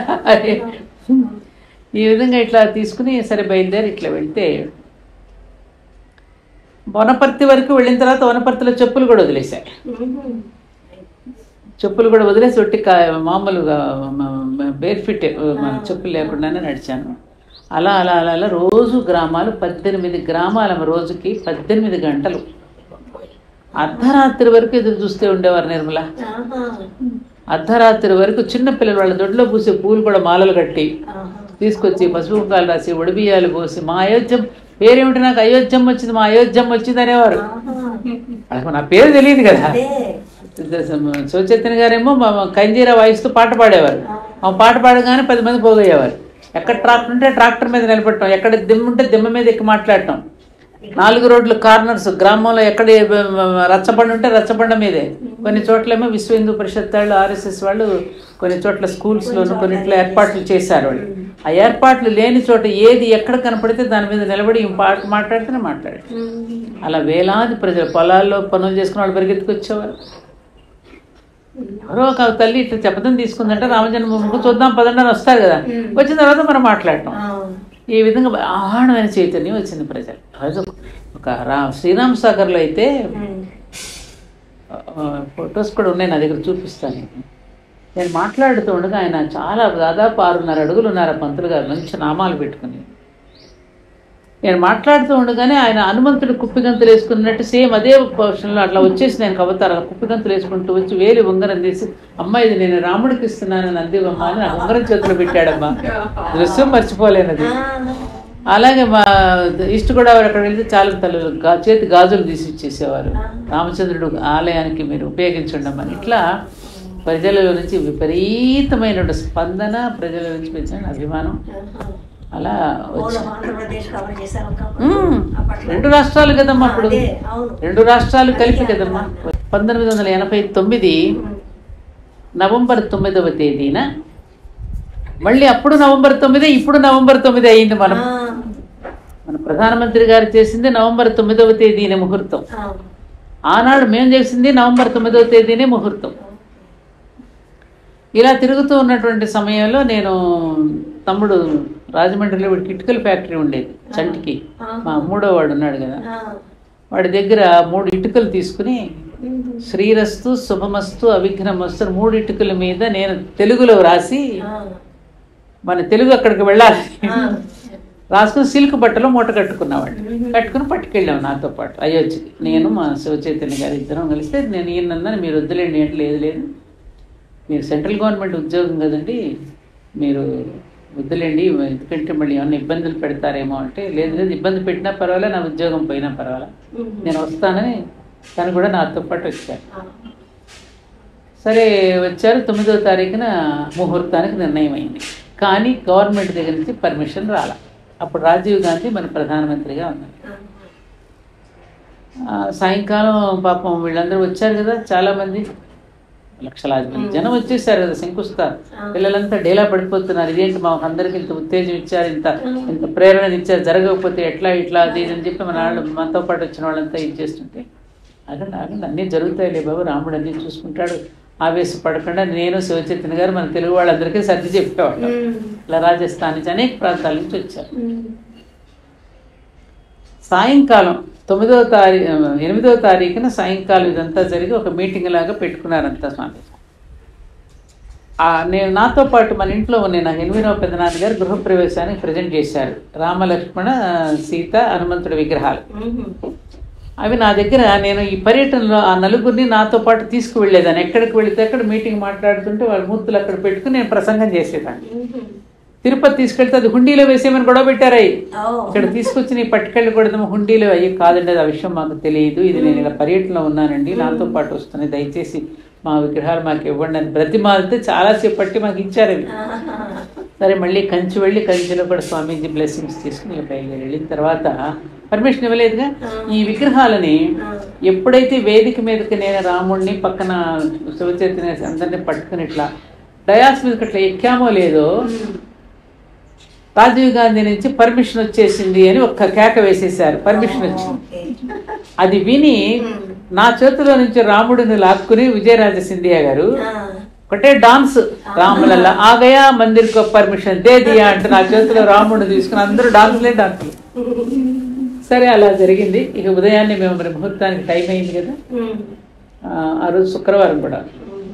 S1: ఈ విధంగా ఇట్లా తీసుకుని సరే బయలుదేరి ఇట్లా వెళ్తే వనపర్తి వరకు వెళ్ళిన తర్వాత వనపర్తిలో చెప్పులు కూడా వదిలేశాయి చెప్పులు కూడా వదిలేసి ఒట్టి కా- మామూలుగా బేర్ ఫిట్ చెప్పులు లేకుండానే నడిచాను అలా అలా అలా అలా రోజు గ్రామాలు పద్దెనిమిది గ్రామాల రోజుకి పద్దెనిమిది గంటలు అర్ధరాత్రి వరకు ఎదురు చూస్తే ఉండేవారు నిర్మల అర్ధరాత్రి వరకు చిన్న పిల్లలు వాళ్ళ దొడ్లో పూసే పూలు కూడా మాలలు కట్టి తీసుకొచ్చి పసుపు కుంకాలు రాసి ఒడిబియ్యాలు పోసి మా అయోధ్యం పేరేమిటి నాకు అయోధ్యం వచ్చింది మా అయోధ్యం వచ్చింది అనేవారు వాళ్ళకి నా పేరు తెలియదు కదా శివచైతన్య గారేమో మా మా కంజీరా వాయిస్తూ పాట పాడేవారు ఆ పాట పాడగానే పది మంది పోగయ్యేవారు ఎక్కడ ట్రాక్టర్ ఉంటే ట్రాక్టర్ మీద నిలబడటం ఎక్కడ దిమ్మ ఉంటే దిమ్మ మీద ఎక్కి మాట్లాడటం నాలుగు రోడ్లు కార్నర్స్ గ్రామంలో ఎక్కడ ఏ- రచ్చబండ ఉంటే రచ్చబండ మీదే కొన్ని చోట్లేమో విశ్వ హిందూ పరిషత్ వాళ్ళు ఆర్ఎస్ఎస్ వాళ్ళు కొన్ని చోట్ల స్కూల్స్లోను కొన్నిట్లో ఏర్పాట్లు చేశారు వాళ్ళు ఆ ఏర్పాట్లు లేని చోట ఏది ఎక్కడ కనపడితే దాని మీద నిలబడి ఈ పాట మాట్లాడితేనే మాట్లాడారు అలా వేలాది ప్రజలు పొలాల్లో పనులు చేసుకున్న వాళ్ళు పరిగెత్తుకొచ్చేవారు ఎవరో ఒక తల్లి ఇట్లా చెప్పదని తీసుకుందంటే రామజన్మభూమికి చూద్దాం పదండి అని వస్తారు కదా వచ్చిన తర్వాత మనం మాట్లాడటం ఈ విధంగా ఆహ్వానమైన చైతన్యం వచ్చింది ప్రజలు అది ఒక రా శ్రీరామ్ సాగర్లో అయితే ఫొటోస్ కూడా ఉన్నాయి నా దగ్గర చూపిస్తాను నీకు. నేను మాట్లాడుతూ ఉండగా ఆయన చాలా దాదాపు ఆరున్నర అడుగులు ఉన్నారు ఆ పంతులు గారు మంచి నామాలు పెట్టుకుని నేను మాట్లాడుతూ ఉండగానే ఆయన హనుమంతుడు కుప్పిగంతులు వేసుకున్నట్టు సేమ్ అదే పొజిషన్లో అట్లా వచ్చేసి నేను కవుతారు కుప్పిగంతులు వేసుకుంటూ వచ్చి వేలి ఉంగరం తీసి అమ్మ ఇది నేను రాముడికి ఇస్తున్నాను నందివమ్మ అని నాకు ఉంగరం చేతిలో పెట్టాడమ్మా దృశ్యం మర్చిపోలేనది అలాగే మా ఇష్ట కూడా అక్కడ వెళ్తే చాలా తల్లులు గా చేతి గాజులు తీసి ఇచ్చేసేవారు రామచంద్రుడు ఆలయానికి మీరు ఉపయోగించండి అమ్మని ఇట్లా ప్రజల నుంచి విపరీతమైన స్పందన ప్రజల నుంచి వచ్చిన అభిమానం అలా వచ్చి
S2: ఆంధ్రప్రదేశ్ కవర్ చేశారు ఒకప్పుడు.
S1: మ్మ్.
S2: అప్పట్లో.
S1: రెండు రాష్ట్రాలు కదమ్మా అప్పుడు
S2: అదే, అవును.
S1: రెండు రాష్ట్రాలు కలిపి కదమ్మా పంతొమ్మిది వందల ఎనభై తొమ్మిది నవంబర్ తొమ్మిదవ తేదీన మళ్ళీ అప్పుడు నవంబర్ తొమ్మిది ఇప్పుడు నవంబర్ తొమ్మిది అయింది మనం
S2: ఆ,
S1: మన ప్రధానమంత్రి గారు చేసింది నవంబర్ తొమ్మిదవ తేదీనే ముహూర్తం
S2: ఆ,
S1: ఆనాడు మేము చేసింది నవంబర్ తొమ్మిదవ తేదీనే ముహూర్తం ఇలా తిరుగుతూ ఉన్నటువంటి సమయంలో నేను తమ్ముడు రాజమండ్రిలో వాడికి ఇటుకల ఫ్యాక్టరీ ఉండేది చంటికి మా మూడో వాడు ఉన్నాడు కదా
S2: ఆ.
S1: వాడి దగ్గర మూడు ఇటుకలు తీసుకుని
S2: మ్మ్.
S1: శ్రీరస్తు శుభమస్తు అవిఘ్నమస్తు అని మూడు ఇటుకల మీద నేను తెలుగులో రాసి
S2: ఆ,
S1: మన తెలుగు అక్కడికి వెళ్ళాలి
S2: ఆ.
S1: రాసుకుని సిల్క్ బట్టలో మూట కట్టుకున్నవాడిని కట్టుకుని పట్టుకెళ్ళాం నాతో పాటు అయోధ్యకి నేను మా శివచైతన్య గారు ఇద్దరం కలిస్తే నేను ఈయనన్నా మీరు వద్దులేండి అంటే లేదు లేదు మీరు సెంట్రల్ గవర్నమెంట్ ఉద్యోగం కదండి మీరు వద్దులేండి ఎందుకంటే మళ్ళీ ఏమైనా ఇబ్బందులు పెడతారేమో అంటే లేదు లేదు ఇబ్బంది పెట్టినా పర్వాలే నా ఉద్యోగం పోయినా పర్వాలే
S2: మ్మ్.
S1: నేను వస్తానని తను కూడా నాతో పాటు వచ్చారు
S2: ఆ.
S1: సరే వచ్చారు తొమ్మిదవ తారీఖున ముహూర్తానికి నిర్ణయం అయింది కానీ గవర్నమెంట్ దగ్గర నుంచి పర్మిషన్ రాల అప్పుడు రాజీవ్ గాంధీ మన ప్రధానమంత్రిగా ఉన్నారు ఆ, సాయంకాలం పాపం వీళ్ళందరూ వచ్చారు కదా చాలా మంది లక్షలాది మంది జనం వచ్చేసారు కదా శంకుస్తారు పిల్లలంతా డేలా పడిపోతున్నారు ఇదేంటి మా అందరికి ఇంత ఉత్తేజం ఇచ్చారు ఇంత ఇంత ప్రేరణ ఇచ్చారు జరగకపోతే ఎట్లా ఇట్లా అది ఇది అని చెప్పి మన వాళ్ళు మనతో పాటు వచ్చిన వాళ్ళంతా ఇది చేస్తుంటే అదండి ఆగండి అన్నీ జరుగుతాయిలే బాబు రాముడు అన్నీ చూసుకుంటాడు ఆవేశపడకుండా నేను శివచైతన్య గారు మన తెలుగు వాళ్ళందరికీ సర్ది చెప్పేవాళ్ళం
S2: మ్మ్.
S1: ఇలా రాజస్థాన్ నుంచి అనేక ప్రాంతాల నుంచి వచ్చారు
S2: మ్మ్.
S1: సాయంకాలం తొమ్మిదవ తారీఖు ఎనిమిదవ తారీఖున సాయంకాలం ఇదంతా జరిగి ఒక మీటింగ్ లాగా పెట్టుకున్నారంతా స్వామి ఆ, నేను నాతో పాటు మన ఇంట్లో ఉన్న నా ఎనిమిదవ పెద్దనాన్న గారు గృహప్రవేశానికి ప్రజెంట్ చేశారు రామలక్ష్మణ సీత హనుమంతుడి విగ్రహాలు
S2: మ్మ్.
S1: అవి నా దగ్గర నేను ఈ పర్యటనలో ఆ నలుగురిని నాతో పాటు తీసుకువెళ్ళేదాన్ని ఎక్కడికి వెళితే అక్కడ మీటింగ్ మాట్లాడుతుంటే వాళ్ళ మూర్తులు అక్కడ పెట్టుకుని నేను ప్రసంగం చేసేదాన్ని
S2: మ్మ్.
S1: తిరుపతి తీసుకెళ్తే అది హుండీలో వేసేయమని గొడవ పెట్టారయ్యి
S2: ఓ.
S1: ఇక్కడ తీసుకొచ్చి నీ పట్టుకెళ్ళి కొడదాము హుండీలో అయ్యి కాదండి అది ఆ విషయం మాకు తెలియదు ఇది నేను ఇలా పర్యటనలో ఉన్నానండి నాతో పాటు వస్తున్నాయి దయచేసి మా విగ్రహాలు మాకు ఇవ్వండి అని బ్రతిమాలితే చాలాసేపు పట్టి మాకు ఇచ్చారు అవి
S2: ఆహా.
S1: సరే మళ్ళీ కంచి వెళ్ళి కంచిలో కూడా స్వామీజీ బ్లెస్సింగ్స్ తీసుకుని ఇలా బయలుదేరి వెళ్ళిన తర్వాత పర్మిషన్ ఇవ్వలేదుగా ఈ విగ్రహాలని ఎప్పుడైతే వేదిక మీదకి నేను రాముడిని పక్కన శివచైతన్య అందరినీ పట్టుకుని ఇట్లా డయాస్ మీదకి ఇట్లా ఎక్కామో లేదో రాజీవ్ గాంధీ నుంచి పర్మిషన్ వచ్చేసింది అని ఒక్క కేక వేసేసారు పర్మిషన్ వచ్చింది
S2: ఓకే.
S1: అది విని నా చేతిలో నుంచి రాముడిని లాక్కుని విజయరాజ సింధియా గారు
S2: ఆ.
S1: ఒకటే డాన్స్ రాములల్లా ఆగయా మందిర్ కో పర్మిషన్ దే దియా అంటే నా చేతిలో రాముడిని తీసుకుని అందరూ డాన్స్లే డాన్సులు సరే అలా జరిగింది ఇక ఉదయాన్నే మేము మరి ముహూర్తానికి టైం అయింది కదా
S2: మ్మ్.
S1: ఆ, ఆ రోజు శుక్రవారం కూడా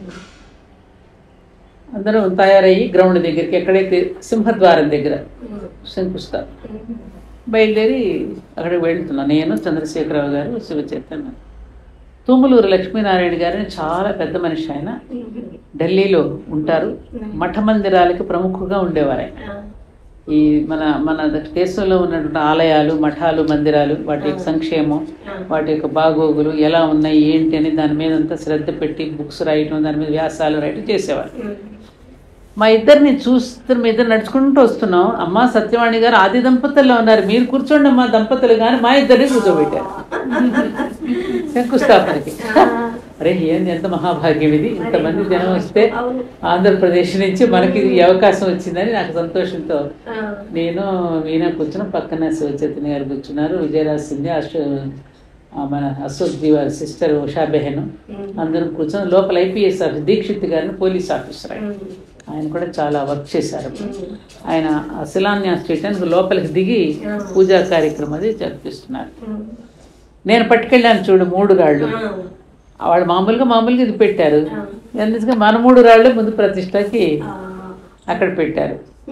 S1: అందరం తయారయ్యి గ్రౌండ్ దగ్గరికి ఎక్కడైతే సింహద్వారం దగ్గర
S2: మ్మ్.
S1: శంకుస్తారు
S2: మ్మ్.
S1: బయలుదేరి అక్కడికి వెళ్తున్నాను నేను చంద్రశేఖరరావు గారు శివచైతన్య తుమ్మలూరు లక్ష్మీనారాయణ గారు అని చాలా పెద్ద మనిషి ఆయన
S2: మ్మ్.
S1: ఢిల్లీలో ఉంటారు మఠ మందిరాలకి ప్రముఖంగా ఉండేవారు ఆయన
S2: ఆ.
S1: ఈ మన మన దేశంలో ఉన్నటువంటి ఆలయాలు మఠాలు మందిరాలు వాటి యొక్క సంక్షేమం వాటి యొక్క బాగోగులు ఎలా ఉన్నాయి ఏంటి అని దాని మీద అంతా శ్రద్ధ పెట్టి బుక్స్ రాయటం దాని మీద వ్యాసాలు రాయటం చేసేవారు
S2: మ్మ్.
S1: మా ఇద్దరిని చూస్తున్న మీ ఇద్దరు నడుచుకుంటూ వస్తున్నాం అమ్మ సత్యవాణి గారు ఆది దంపతుల్లో ఉన్నారు మీరు కూర్చోండి అమ్మా దంపతులు కానీ మా ఇద్దరిని కూర్చోబెట్టారు శంకుస్థాపనకి అరే ఏంది ఎంత మహాభాగ్యం ఇది ఇంతమంది జనం వస్తే
S2: అవును
S1: ఆంధ్రప్రదేశ్ నుంచి మనకి ఈ అవకాశం వచ్చిందని నాకు సంతోషంతో
S2: ఆ,
S1: నేను ఈయన కూర్చున్న పక్కన శివచైతన్య గారు కూర్చున్నారు విజయరాజ్ సింధే అశో ఆ మన అశోక్ జీ వారి సిస్టర్ ఉషా బెహన్
S2: ఉమ్,
S1: అందరం కూర్చొని లోపల ఐపీఎస్ ఆఫీస్ దీక్షిత్ గారిని పోలీస్ ఆఫీసర్ ఆయన
S2: ఉమ్,
S1: ఆయన కూడా చాలా వర్క్ చేశారు
S2: ఉమ్.
S1: ఆయన ఆ శిలాన్యాస్ చేయడానికి లోపలికి దిగి పూజా కార్యక్రమం అది జరిపిస్తున్నారు
S2: ఉమ్,
S1: నేను పట్టుకెళ్ళాను చూడు మూడు రాళ్ళు
S2: ఆ,
S1: వాళ్ళు మామూలుగా మామూలుగా ఇది పెట్టారు
S2: ఆ.
S1: ఎందుకంటే మన మూడు రాళ్ళు ముందు ప్రతిష్టకి
S2: ఆ.
S1: అక్కడ పెట్టారు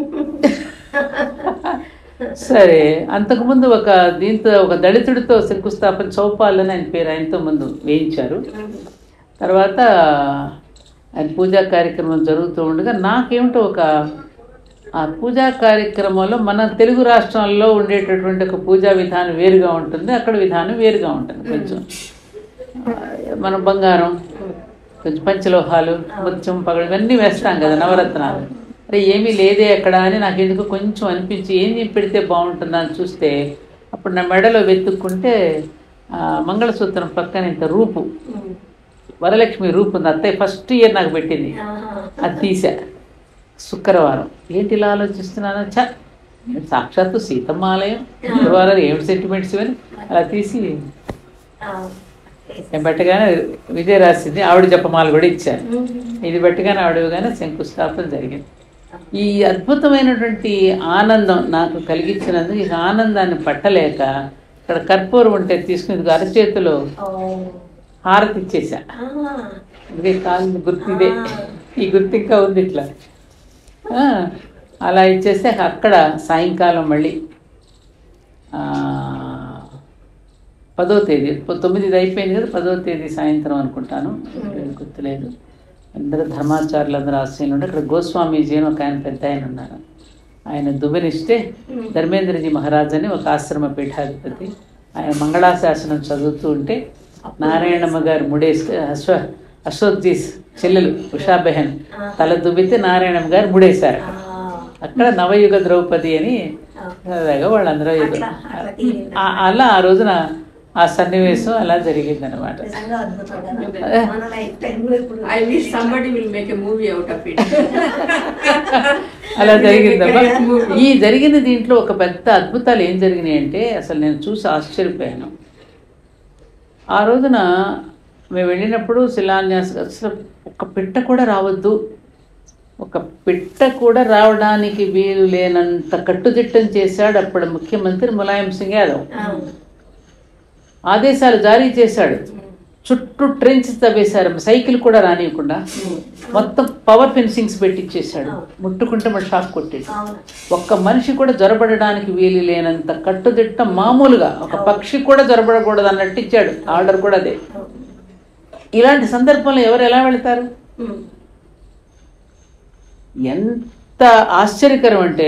S1: సరే అంతకుముందు ఒక దీంతో ఒక దళితుడితో శంకుస్థాపన చౌపాల్ అని ఆయన పేరు ఆయనతో ముందు వేయించారు తర్వాత ఆయన పూజా కార్యక్రమం జరుగుతూ ఉండగా నాకేమిటో ఒక ఆ పూజా కార్యక్రమంలో మన తెలుగు రాష్ట్రాల్లో ఉండేటటువంటి ఒక పూజా విధానం వేరుగా ఉంటుంది అక్కడ విధానం వేరుగా ఉంటుంది కొంచెం ఆ, మనం బంగారం కొంచెం పంచలోహాలు ముత్యం పగలు ఇవన్నీ వేస్తాం కదా నవరత్నాలు అరే ఏమీ లేదే అక్కడ అని నాకు ఎందుకు కొంచెం అనిపించి ఏం పెడితే బాగుంటుందా అని చూస్తే అప్పుడు నా మెడలో వెతుక్కుంటే ఆ, మంగళసూత్రం పక్కన ఇంత రూపు
S2: ఉమ్,
S1: వరలక్ష్మి రూపు ఉంది అత్తయ్య ఫస్ట్ ఇయర్ నాకు పెట్టింది
S2: ఆహా.
S1: అది తీసా శుక్రవారం ఏంటి ఇలా ఆలోచిస్తున్నాను చ నేను సాక్షాత్తు సీతమ్మ ఆలయం శుక్రవారం ఏమిటి సెంటిమెంట్స్ ఇవని అలా తీసి
S2: ఆ,
S1: నేను పెట్టగానే విజయ రాసింది ఆవిడ జపమాల కూడా ఇచ్చాను
S2: ఉమ్,
S1: ఇది పెట్టగానే ఆవిడ ఇవ్వగానే శంకుస్థాపన జరిగింది ఈ అద్భుతమైనటువంటి ఆనందం నాకు కలిగించినందుకు ఈ ఆనందాన్ని పట్టలేక ఇక్కడ కర్పూరం ఉంటే తీసుకుని ఇదిగో అరచేతిలో
S2: ఓ,
S1: హారతి ఇచ్చేసా
S2: ఆహా.
S1: ఇదే కాలు గుర్తు ఇదే ఈ గుర్తు ఇంకా ఉంది ఇట్లా ఆ, అలా ఇచ్చేస్తే అక్కడ సాయంకాలం మళ్ళీ ఆ, పదో తేదీ పొ- తొమ్మిది అయిపోయింది కదా పదో తేదీ సాయంత్రం అనుకుంటాను గుర్తులేదు అందరూ ధర్మాచారులు అందరూ ఆశ్రయంలో ఉంటే అక్కడ గోస్వామీజీ అని ఒక ఆయన పెద్ద ఆయన ఉన్నారు ఆయన దుబనిస్తే ధర్మేంద్రజీ మహారాజ్ అని ఒక ఆశ్రమ పీఠాధిపతి ఆయన మంగళాశాసనం చదువుతూ ఉంటే నారాయణమ్మ గారు ముడేస్తే అశ్వ అశోక్జీ చెల్లెలు ఉషాబెహన్ తల దుబ్బితే నారాయణమ్మ గారు ముడేశారు
S2: ఆ,
S1: అక్కడ నవయుగ ద్రౌపది అని
S2: ఆ.
S1: సరదాగా వాళ్ళందరూ ఏదో-
S2: అట్లా, అట్లా తీరింది.
S1: ఆ- అలా ఆ రోజున ఆ సన్నివేశం అలా జరిగిందనమాట
S2: నిజంగా అద్భుతం కదా మన లైఫ్ టైంలో ఇప్పుడు
S3: I wish somebody will make a movie out of it.
S1: అలా జరిగిందమ్మా ఈ జరిగిన దీంట్లో ఒక పెద్ద అద్భుతాలు ఏం జరిగినాయి అంటే అసలు నేను చూసి ఆశ్చర్యపోయాను ఆ రోజున మేము వెళ్ళినప్పుడు శిలాన్యాస అసలు ఒక పిట్ట కూడా రావద్దు ఒక పిట్ట కూడా రావడానికి వీలు లేనంత కట్టుదిట్టం చేశాడు అప్పుడు ముఖ్యమంత్రి ములాయం సింగ్ యాదవ్
S2: ఆ,
S1: ఆదేశాలు జారీ చేశాడు చుట్టూ ట్రెంచ్ తవ్వేశారు సైకిల్ కూడా రానియకుండా మొత్తం పవర్ ఫెన్సింగ్స్ పెట్టించేశాడు ముట్టుకుంటే మన షాక్ కొట్టాడు
S2: అవును
S1: ఒక్క మనిషి కూడా జొరబడడానికి వీలు లేనంత కట్టుదిట్ట మామూలుగా ఒక పక్షి కూడా జొరబడకూడదు అన్నట్టు ఇచ్చాడు ఆర్డర్ కూడా అదే ఇలాంటి సందర్భంలో ఎవరు ఎలా వెళ్తారు
S2: ఉమ్,
S1: ఎంత ఆశ్చర్యకరం అంటే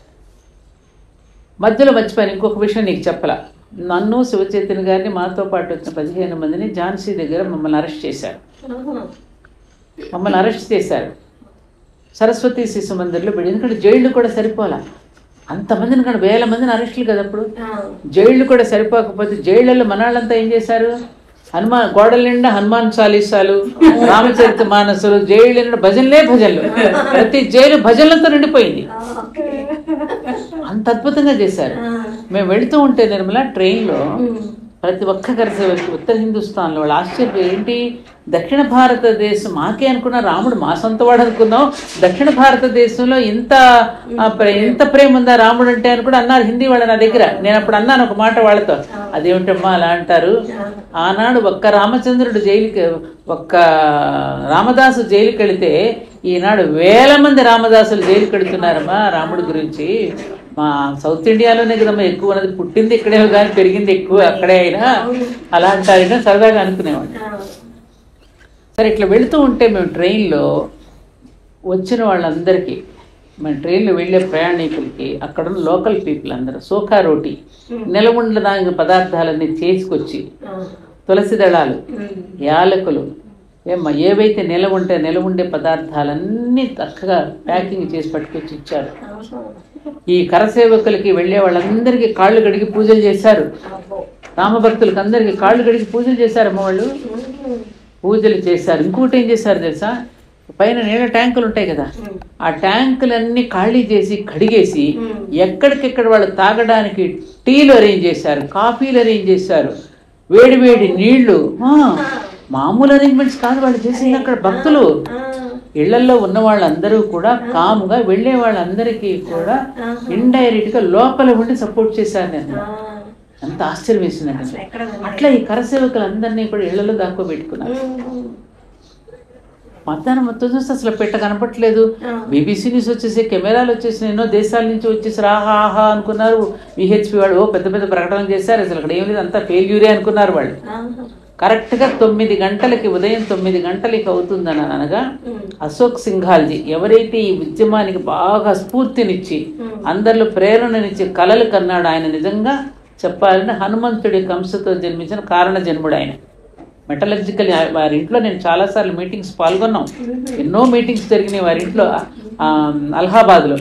S1: మధ్యలో మర్చిపోయాను ఇంకొక విషయం నీకు చెప్పలా నన్ను శివచైతన్య గారిని మాతో పాటు వచ్చిన పదిహేను మందిని ఝాన్సీ దగ్గర మమ్మల్ని అరెస్ట్ చేశారు
S2: ఆహా.
S1: మమ్మల్ని అరెస్ట్ చేశారు సరస్వతి శిశు మందిర్లో పెట్టి ఎందుకంటే జైళ్ళు కూడా సరిపోలా అంతమందిని కానీ వేల మందిని అరెస్టులు కదా అప్పుడు
S2: ఆ,
S1: జైళ్ళు కూడా సరిపోకపోతే జైళ్ళల్లో మనాళ్ళంతా ఏం చేశారు హనుమాన్ గోడల నిండా హనుమాన్ చాలీసాలు రామచరిత మానసులు జైళ్ళు నిండా భజనలే భజనలు ప్రతి జైలు భజనలతో నిండిపోయింది
S2: ఆ, ఓకే.
S1: అంత అద్భుతంగా చేశారు
S2: ఆ,
S1: మేము వెళుతూ ఉంటే నిర్మల ట్రైన్లో
S2: ఉమ్,
S1: ప్రతి ఒక్క కలిసి వచ్చి ఉత్తర హిందుస్థాన్లో వాళ్ళు ఆశ్చర్యం ఏంటి దక్షిణ భారతదేశం మాకే అనుకున్న రాముడు మా సొంతవాడు అనుకున్నాం దక్షిణ భారతదేశంలో ఇంత ఆ, ప్రే- ఇంత ప్రేమ ఉందా రాముడు అంటే అని కూడా అన్నారు హిందీ వాళ్ళు నా దగ్గర నేను అప్పుడు అన్నాను ఒక మాట వాళ్ళతో అదేమిటమ్మా అలా అంటారు ఆనాడు ఒక్క రామచంద్రుడు జైలుకి ఒక్క రామదాసు జైలుకి వెళితే ఈనాడు వేల మంది రామదాసులు జైలుకి వెళుతున్నారమ్మా రాముడి గురించి మా సౌత్ ఇండియాలోనే కదమ్మా ఎక్కువ ఉన్నది పుట్టింది ఇక్కడే కానీ పెరిగింది ఎక్కువ అక్కడే అయినా అలా అంటారైనా సరదాగా అనుకునేవాడిని
S2: ఆ,
S1: సరే ఇట్లా వెళుతూ ఉంటే మేము ట్రైన్లో వచ్చిన వాళ్ళందరికీ మన ట్రైన్లో వెళ్ళే ప్రయాణికులకి అక్కడ ఉన్న లోకల్ పీపుల్ అందరూ సోఖా రోటీ నిలవుండ్ల దాని పదార్థాలన్నీ చేసుకొచ్చి
S2: ఆ,
S1: తులసి దళాలు
S2: ఉమ్,
S1: యాలకులు ఏమ్మా ఏవైతే నిలవ ఉంటే నిలవ ఉండే పదార్థాలన్నీ చక్కగా ప్యాకింగ్ చేసి పట్టుకొచ్చి ఇచ్చారు ఈ కరసేవకులకి వెళ్ళే వాళ్ళందరికీ కాళ్ళు గడిగి పూజలు చేశారు
S2: అబ్బో
S1: రామభక్తులకు అందరికీ కాళ్ళు గడిగి పూజలు చేశారు అమ్మ వాళ్ళు పూజలు చేశారు ఇంకోటి ఏం చేశారు తెలుసా పైన నీళ్ళ ట్యాంకులు ఉంటాయి కదా ఆ ట్యాంకులన్నీ ఖాళీ చేసి కడిగేసి ఎక్కడికెక్కడ వాళ్ళు తాగడానికి టీలు అరేంజ్ చేశారు కాఫీలు అరేంజ్ చేశారు వేడి వేడి నీళ్లు ఆ, మామూలు అరేంజ్మెంట్స్ కాదు వాళ్ళు చేసింది అక్కడ భక్తులు ఇళ్లల్లో ఉన్న వాళ్ళందరూ కూడా కాముగా వెళ్ళే వాళ్ళందరికీ కూడా ఇండైరెక్ట్ గా లోపల ఉండి సపోర్ట్ చేశారు నేను అంత ఆశ్చర్యం వేసిందండి
S2: ఎక్కడ
S1: అట్లా ఈ కరసేవకులందరినీ కూడా ఇళ్లలో దాక్కోబెట్టుకున్నారు మధ్యాహ్నం మొత్తం చూస్తే అసలు పెట్ట కనపట్లేదు బీబీసీ న్యూస్ వచ్చేసి కెమెరాలు వచ్చేసి ఎన్నో దేశాల నుంచి వచ్చేసి ఆహా ఆహా అనుకున్నారు విహెచ్పి వాళ్ళు ఓ పెద్ద పెద్ద ప్రకటనలు చేశారు అసలు అక్కడ ఏం లేదు అంతా ఫెయిల్యూరే అనుకున్నారు వాళ్ళు కరెక్ట్గా తొమ్మిది గంటలకి ఉదయం తొమ్మిది గంటలకి అవుతుందని అనగా అశోక్ సింఘాల్జీ ఎవరైతే ఈ ఉద్యమానికి బాగా స్ఫూర్తినిచ్చి అందరిలో ప్రేరణనిచ్చి కలలు కన్నాడు ఆయన నిజంగా చెప్పాలంటే హనుమంతుడి కంసతో జన్మించిన కారణ జన్ముడు ఆయన మెటలర్జికల్ వారి ఇంట్లో నేను చాలాసార్లు మీటింగ్స్ పాల్గొన్నాం ఎన్నో మీటింగ్స్ జరిగినాయి వారి ఇంట్లో ఆ, అలహాబాద్లో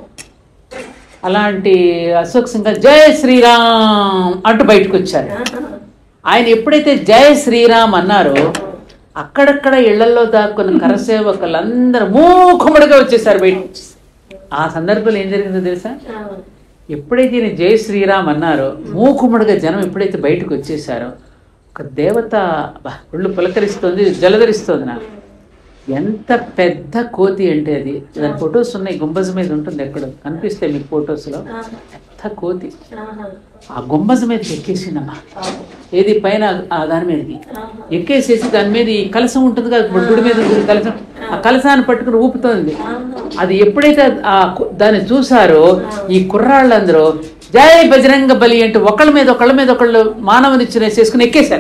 S1: అలాంటి అశోక్ సింఘాల్ జై శ్రీరామ్ అంటూ బయటకు వచ్చారు ఆయన ఎప్పుడైతే జై శ్రీరామ్ అన్నారో అక్కడక్కడ ఇళ్లలో దాక్కున్న కరసేవకులందరూ మూకుముడిగా వచ్చేసారు బయట ఆ సందర్భంలో ఏం జరిగిందో తెలుసా ఎప్పుడైతే ఈయన జై శ్రీరామ్ అన్నారో మూకుముడిగా జనం ఎప్పుడైతే బయటకు వచ్చేసారో ఒక దేవత అబ్బా, ఒళ్ళు పులకరిస్తుంది జలధరిస్తుంది నాకు ఎంత పెద్ద కోతి అంటే అది దాని ఫొటోస్ ఉన్నాయి గుంబజ్ మీద ఉంటుంది ఎక్కడ కనిపిస్తాయి మీకు ఫొటోస్లో పెద్ద కోతి ఆ గుంబజ్ మీదకి ఎక్కేసిందమ్మా ఏది పైన ఆ దాని మీదకి ఎక్కేసేసి దాని మీద ఈ కలసం ఉంటుంది కదా ఇప్పుడు గుడి మీద ఉంటుంది కలసం ఆ కలసాన్ని పట్టుకుని ఊపుతోంది అది ఎప్పుడైతే ఆ కు- దాన్ని చూసారో ఈ కుర్రాళ్ళందరూ జై బజరంగ బలి అంటూ ఒకళ్ళ మీద ఒకళ్ళ మీద ఒకళ్ళు మానవునిచ్చిన వేసేసుకుని ఎక్కేశారు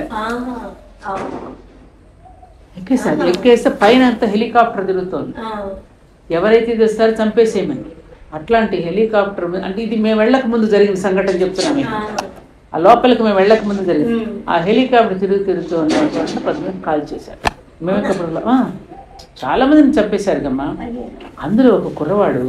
S1: ఎక్కేశారు ఎక్కేస్తే పైన అంతా హెలికాప్టర్ తిరుగుతోంది ఎవరైతే ఇది వస్తారో చంపేసేయమని అట్లాంటి హెలికాప్టర్ మీద- అంటే ఇది మేము వెళ్ళక ముందు జరిగిన సంఘటన చెప్తున్నాం మీకు ఆ లోపలికి మేము వెళ్ళక ముందు జరిగింది ఆ హెలికాప్టర్ తిరుగు తిరుగుతూ ఉన్నటువంటి పద్మని కాల్ చేశారు మేము అప్పుడు ఆ, చాలా మందిని చంపేశారు కమ్మా అందులో ఒక కుర్రవాడు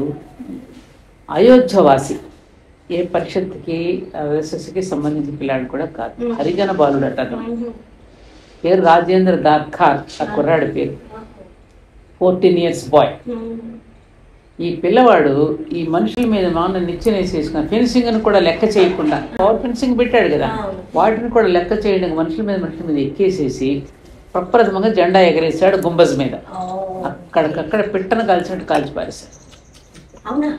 S1: అయోధ్యవాసి ఏ పరిషత్కి ఎస్ఎస్సికి సంబంధించిన పిల్లాడు కూడా కాదు హరిజన బాలుడు అట అతను. పేరు రాజేంద్ర దాఖార్ ఆ కుర్రాడి పేరు ఫోర్టీన్ ఇయర్స్ బాయ్ ఈ పిల్లవాడు ఈ మనుషుల మీద మామూలు నిచ్చెన వేసేసుకున్న ఫెన్సింగ్ ని కూడా లెక్క చేయకుండా పవర్ ఫెన్సింగ్ పెట్టాడు కదా వాటిని కూడా లెక్క చేయడానికి మనుషుల మీద మనుషుల మీద ఎక్కేసేసి ప్రప్రథమంగా జెండా ఎగరేసాడు గుంబజ్ మీద అక్కడికక్కడ పిట్టను కాల్చినట్టు కాల్చి పారేశాడు
S2: అవునా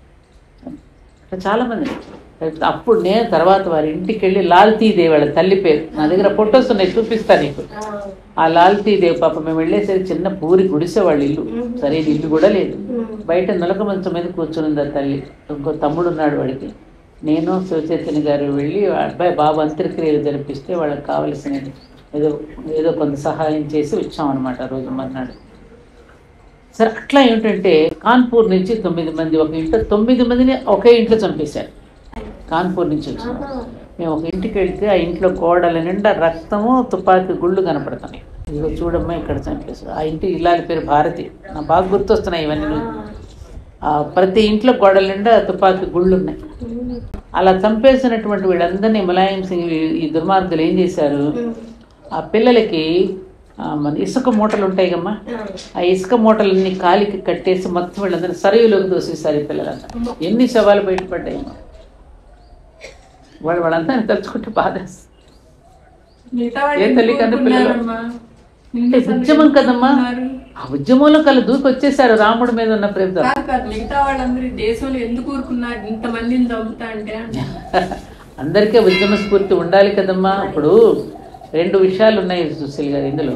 S1: అట్లా చాలా మంది అప్పుడు నేను తర్వాత వారి ఇంటికి వెళ్ళి లాల్తీదేవి వాళ్ళ తల్లి పేరు నా దగ్గర ఫొటోస్ ఉన్నాయి చూపిస్తా నీకు ఆ లాల్తీదేవి పాప మేము వెళ్ళేసరికి చిన్న పూరి గుడిసే వాళ్ళ ఇల్లు సరైన ఇల్లు కూడా లేదు బయట నలక మంచం మీద కూర్చుని ఆ తల్లి ఇంకో తమ్ముడు ఉన్నాడు వాడికి నేను శివచైతన్య గారు వెళ్ళి ఆ అబ్బాయి బాబు అంత్యక్రియలు జరిపిస్తే వాళ్ళకి కావలసిన ఏదో ఏదో కొంత సహాయం చేసి వచ్చామన్నమాట ఆ రోజు మర్నాడు సరే అట్లా ఏమిటంటే కాన్పూర్ నుంచి తొమ్మిది మంది ఒక ఇంట్లో తొమ్మిది మందిని ఒకే ఇంట్లో చంపేశారు కాన్పూర్ నుంచి వచ్చిన మేము ఒక ఇంటికి వెళ్తే ఆ ఇంట్లో గోడల నిండా రక్తము తుపాకీ గుళ్ళు కనపడుతున్నాయి ఇదిగో చూడమ్మా ఇక్కడ చంపేశారు ఆ ఇంటి ఇల్లాలి పేరు భారతి నాకు బాగా గుర్తొస్తున్నాయి ఇవన్నీ నువ్వు. ఆ ప్రతి ఇంట్లో గోడల నిండా తుపాకీ గుళ్ళు ఉన్నాయి అలా చంపేసినటువంటి వీళ్ళందరినీ ములాయం సింగ్ ఈ- ఈ దుర్మార్గులు ఏం చేశారు ఆ పిల్లలకి ఆ, మన ఇసుక మూటలు ఉంటాయి కమ్మా ఆ ఇసుక మూటలన్నీ కాలికి కట్టేసి మొత్తం వీళ్ళందరూ సరయులోకి దోసేసారు ఈ పిల్లలంతా ఎన్ని శవాలు బయటపడ్డాయి వాళ్ళు వాళ్ళంతా తలుచుకుంటే బాధ
S3: మిగతా
S1: ఏ
S3: వాళ్ళు
S1: తల్లి కన్నా పిల్లలు?
S3: ఊరుకున్నారమ్మా.
S1: అంటే ఉద్యమం కదమ్మా ఆ ఉద్యమంలో కళ్ళు దూకి వచ్చేసారు రాముడి మీద ఉన్న ప్రేమతో
S3: కాదు కాదు మిగతా వాళ్ళందరూ ఈ దేశంలో ఎందుకు ఊరుకున్నారు ఇంతమందిని చంపుతా అంటే
S1: అందరికీ ఉద్యమ స్ఫూర్తి ఉండాలి కదమ్మా ఇప్పుడు రెండు విషయాలు ఉన్నాయి సుశీల్ గారు ఇందులో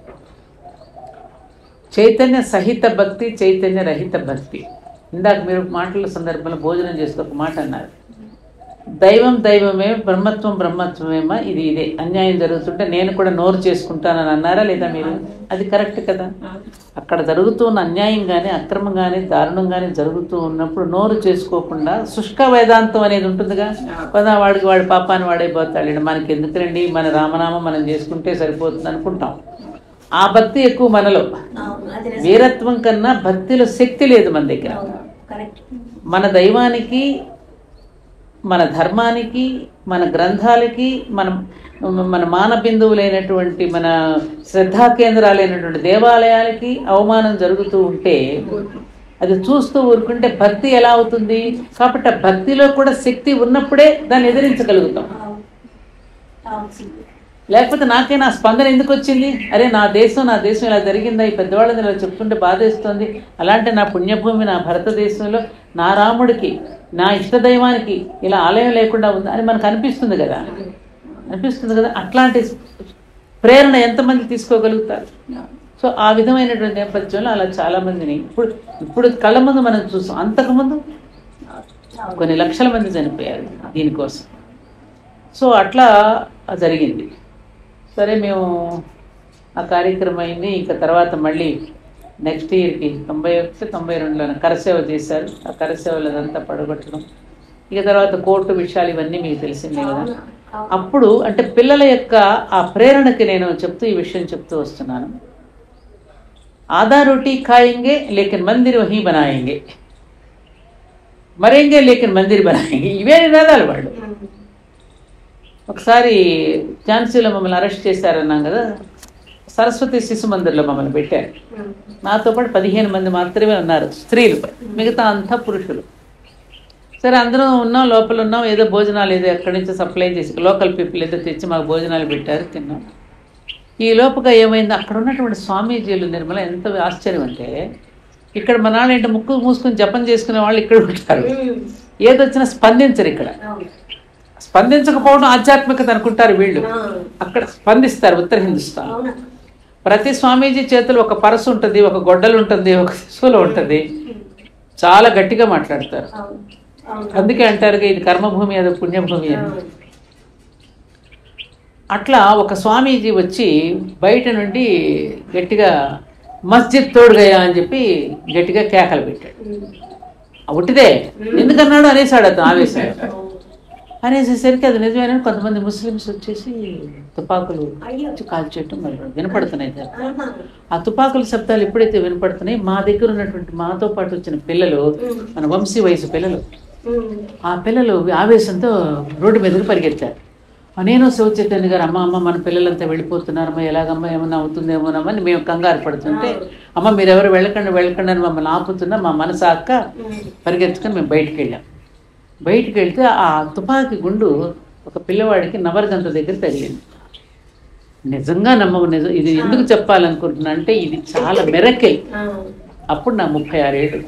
S1: చైతన్య సహిత భక్తి చైతన్య రహిత భక్తి ఇందాక మీరు మాటల సందర్భంలో భోజనం చేస్తూ ఒక మాట అన్నారు దైవం దైవమే బ్రహ్మత్వం బ్రహ్మత్వమేమా ఇది ఇదే అన్యాయం జరుగుతుంటే నేను కూడా నోరు చేసుకుంటానని అన్నారా లేదా మీరు అది కరెక్ట్ కదా అక్కడ జరుగుతున్న అన్యాయం కానీ అక్రమం కానీ దారుణం కానీ జరుగుతూ ఉన్నప్పుడు నోరు చేసుకోకుండా శుష్క వేదాంతం అనేది ఉంటుందిగా పదా వాడికి వాడి పాపాన్ని వాడైపోతాడు మనకి ఎందుకులండి మన రామనామం మనం చేసుకుంటే సరిపోతుంది అనుకుంటాం ఆ భక్తి ఎక్కువ మనలో
S2: అవును అది నిజం.
S1: వీరత్వం కన్నా భక్తిలో శక్తి లేదు మన దగ్గర
S2: అవును కరెక్ట్
S1: మన దైవానికి మన ధర్మానికి మన గ్రంథాలకి మన మన మాన బిందువులైనటువంటి మన శ్రద్ధా కేంద్రాలైనటువంటి దేవాలయాలకి అవమానం జరుగుతూ ఉంటే అది చూస్తూ ఊరుకుంటే భక్తి ఎలా అవుతుంది కాబట్టి ఆ భక్తిలో కూడా శక్తి ఉన్నప్పుడే దాన్ని ఎదిరించగలుగుతాం
S2: అవును అవును
S1: లేకపోతే నాకే నా స్పందన ఎందుకు వచ్చింది అరే నా దేశం నా దేశం ఇలా జరిగిందా ఈ పెద్దవాళ్ళని ఇలా చెప్తుంటే బాధేస్తుంది అలాంటి నా పుణ్యభూమి నా భారతదేశంలో నా రాముడికి నా ఇష్టదైవానికి ఇలా ఆలయం లేకుండా ఉంది అని మనకు అనిపిస్తుంది కదా అనిపిస్తుంది కదా అట్లాంటి ప్రేరణ ఎంతమంది తీసుకోగలుగుతారు సో ఆ విధమైనటువంటి నేపథ్యంలో అలా చాలా మందిని ఇప్పుడు ఇప్పుడు కళ్ళ ముందు మనం చూస్తాం అంతకుముందు కొన్ని లక్షల మంది చనిపోయారు దీనికోసం సో అట్లా జరిగింది సరే మేము ఆ కార్యక్రమం అయింది ఇంకా తర్వాత మళ్ళీ నెక్స్ట్ ఇయర్కి తొంభై ఒకటి తొంభై రెండులో కరసేవ చేశారు ఆ కరసేవలు అదంతా పడగొట్టడం ఇక తర్వాత కోర్టు విషయాలు ఇవన్నీ మీకు తెలిసిందే కదా అప్పుడు అంటే పిల్లల యొక్క ఆ ప్రేరణకి నేను చెప్తూ ఈ విషయం చెప్తూ వస్తున్నాను ఆधा रोटी खाएंगे लेकिन मंदिर वहीं बनाएंगे మరేంగే లేకిన్ మందిర్ బనాయింగ్ ఇవే నినాదాలు వాళ్ళు ఒకసారి ఝాన్సీలో మమ్మల్ని అరెస్ట్ చేశారన్నాం కదా సరస్వతి శిశు మందిర్లో మమ్మల్ని పెట్టారు నాతో పాటు పదిహేను మంది మాత్రమే ఉన్నారు స్త్రీలు మిగతా అంతా పురుషులు సరే అందరం ఉన్నాం లోపల ఉన్నాం ఏదో భోజనాలు ఏదో ఎక్కడి నుంచో సప్లై చేసి లోకల్ పీపుల్ ఏదో తెచ్చి మాకు భోజనాలు పెట్టారు తిన్నాం ఈ లోపుగా ఏమైంది అక్కడ ఉన్నటువంటి స్వామీజీలు నిర్మల ఎంత ఆశ్చర్యం అంటే ఇక్కడ మన వాళ్ళు ఏంటంటే ముక్కు మూసుకుని జపం చేసుకునే వాళ్ళు ఇక్కడ ఉంటారు ఏదొచ్చినా స్పందించరు ఇక్కడ స్పందించకపోవడం ఆధ్యాత్మికత అనుకుంటారు వీళ్ళు అక్కడ స్పందిస్తారు ఉత్తర హిందుస్థాన్
S2: అవునా
S1: ప్రతి స్వామీజీ చేతిలో ఒక పరసు ఉంటుంది ఒక గొడ్డలు ఉంటుంది ఒక శిశువులు ఉంటుంది చాలా గట్టిగా మాట్లాడతారు
S2: అవును అవును
S1: అందుకే అంటారు ఇది కర్మభూమి అదో పుణ్యభూమి అని అట్లా ఒక స్వామీజీ వచ్చి బయట నుండి గట్టిగా మస్జిద్ తోడుగయా అని చెప్పి గట్టిగా కేకలు పెట్టాడు ఒకటిదే ఎందుకన్నాడు అనేసాడు అతను ఆవేశం అనేసేసరికి అది నిజమేనని కొంతమంది ముస్లిమ్స్ వచ్చేసి తుపాకులు వచ్చి కాల్చేయటం మరి వినపడుతున్నాయి కదా. ఆ తుపాకుల శబ్దాలు ఎప్పుడైతే వినపడుతున్నాయి మా దగ్గర ఉన్నటువంటి మాతో పాటు వచ్చిన పిల్లలు మన వంశీ వయసు పిల్లలు ఆ పిల్లలు ఆవేశంతో రోడ్డు మీదకి పరిగెత్తారు ఆ నేను శివచైతన్య గారు అమ్మ అమ్మ మన పిల్లలంతా వెళ్ళిపోతున్నారమ్మా ఎలాగమ్మా ఏమన్నా అవుతుందేమోనమ్మా అని మేము కంగారు పడుతుంటే అమ్మ మీరెవరు వెళ్ళకండి వెళ్ళకండి అని మమ్మల్ని ఆపుతున్నా మా మనసు అక్క పరిగెత్తుకొని మేము బయటికి వెళ్ళాం బయటికి వెళ్తే ఆ తుపాకీ గుండు ఒక పిల్లవాడికి నవరగంత దగ్గర తగిలింది నిజంగా నమ్మకు నిజం ఇది ఎందుకు చెప్పాలనుకుంటున్నా అంటే ఇది చాలా మెరకెల్ అప్పుడు నా ముప్పై ఆరేళ్ళు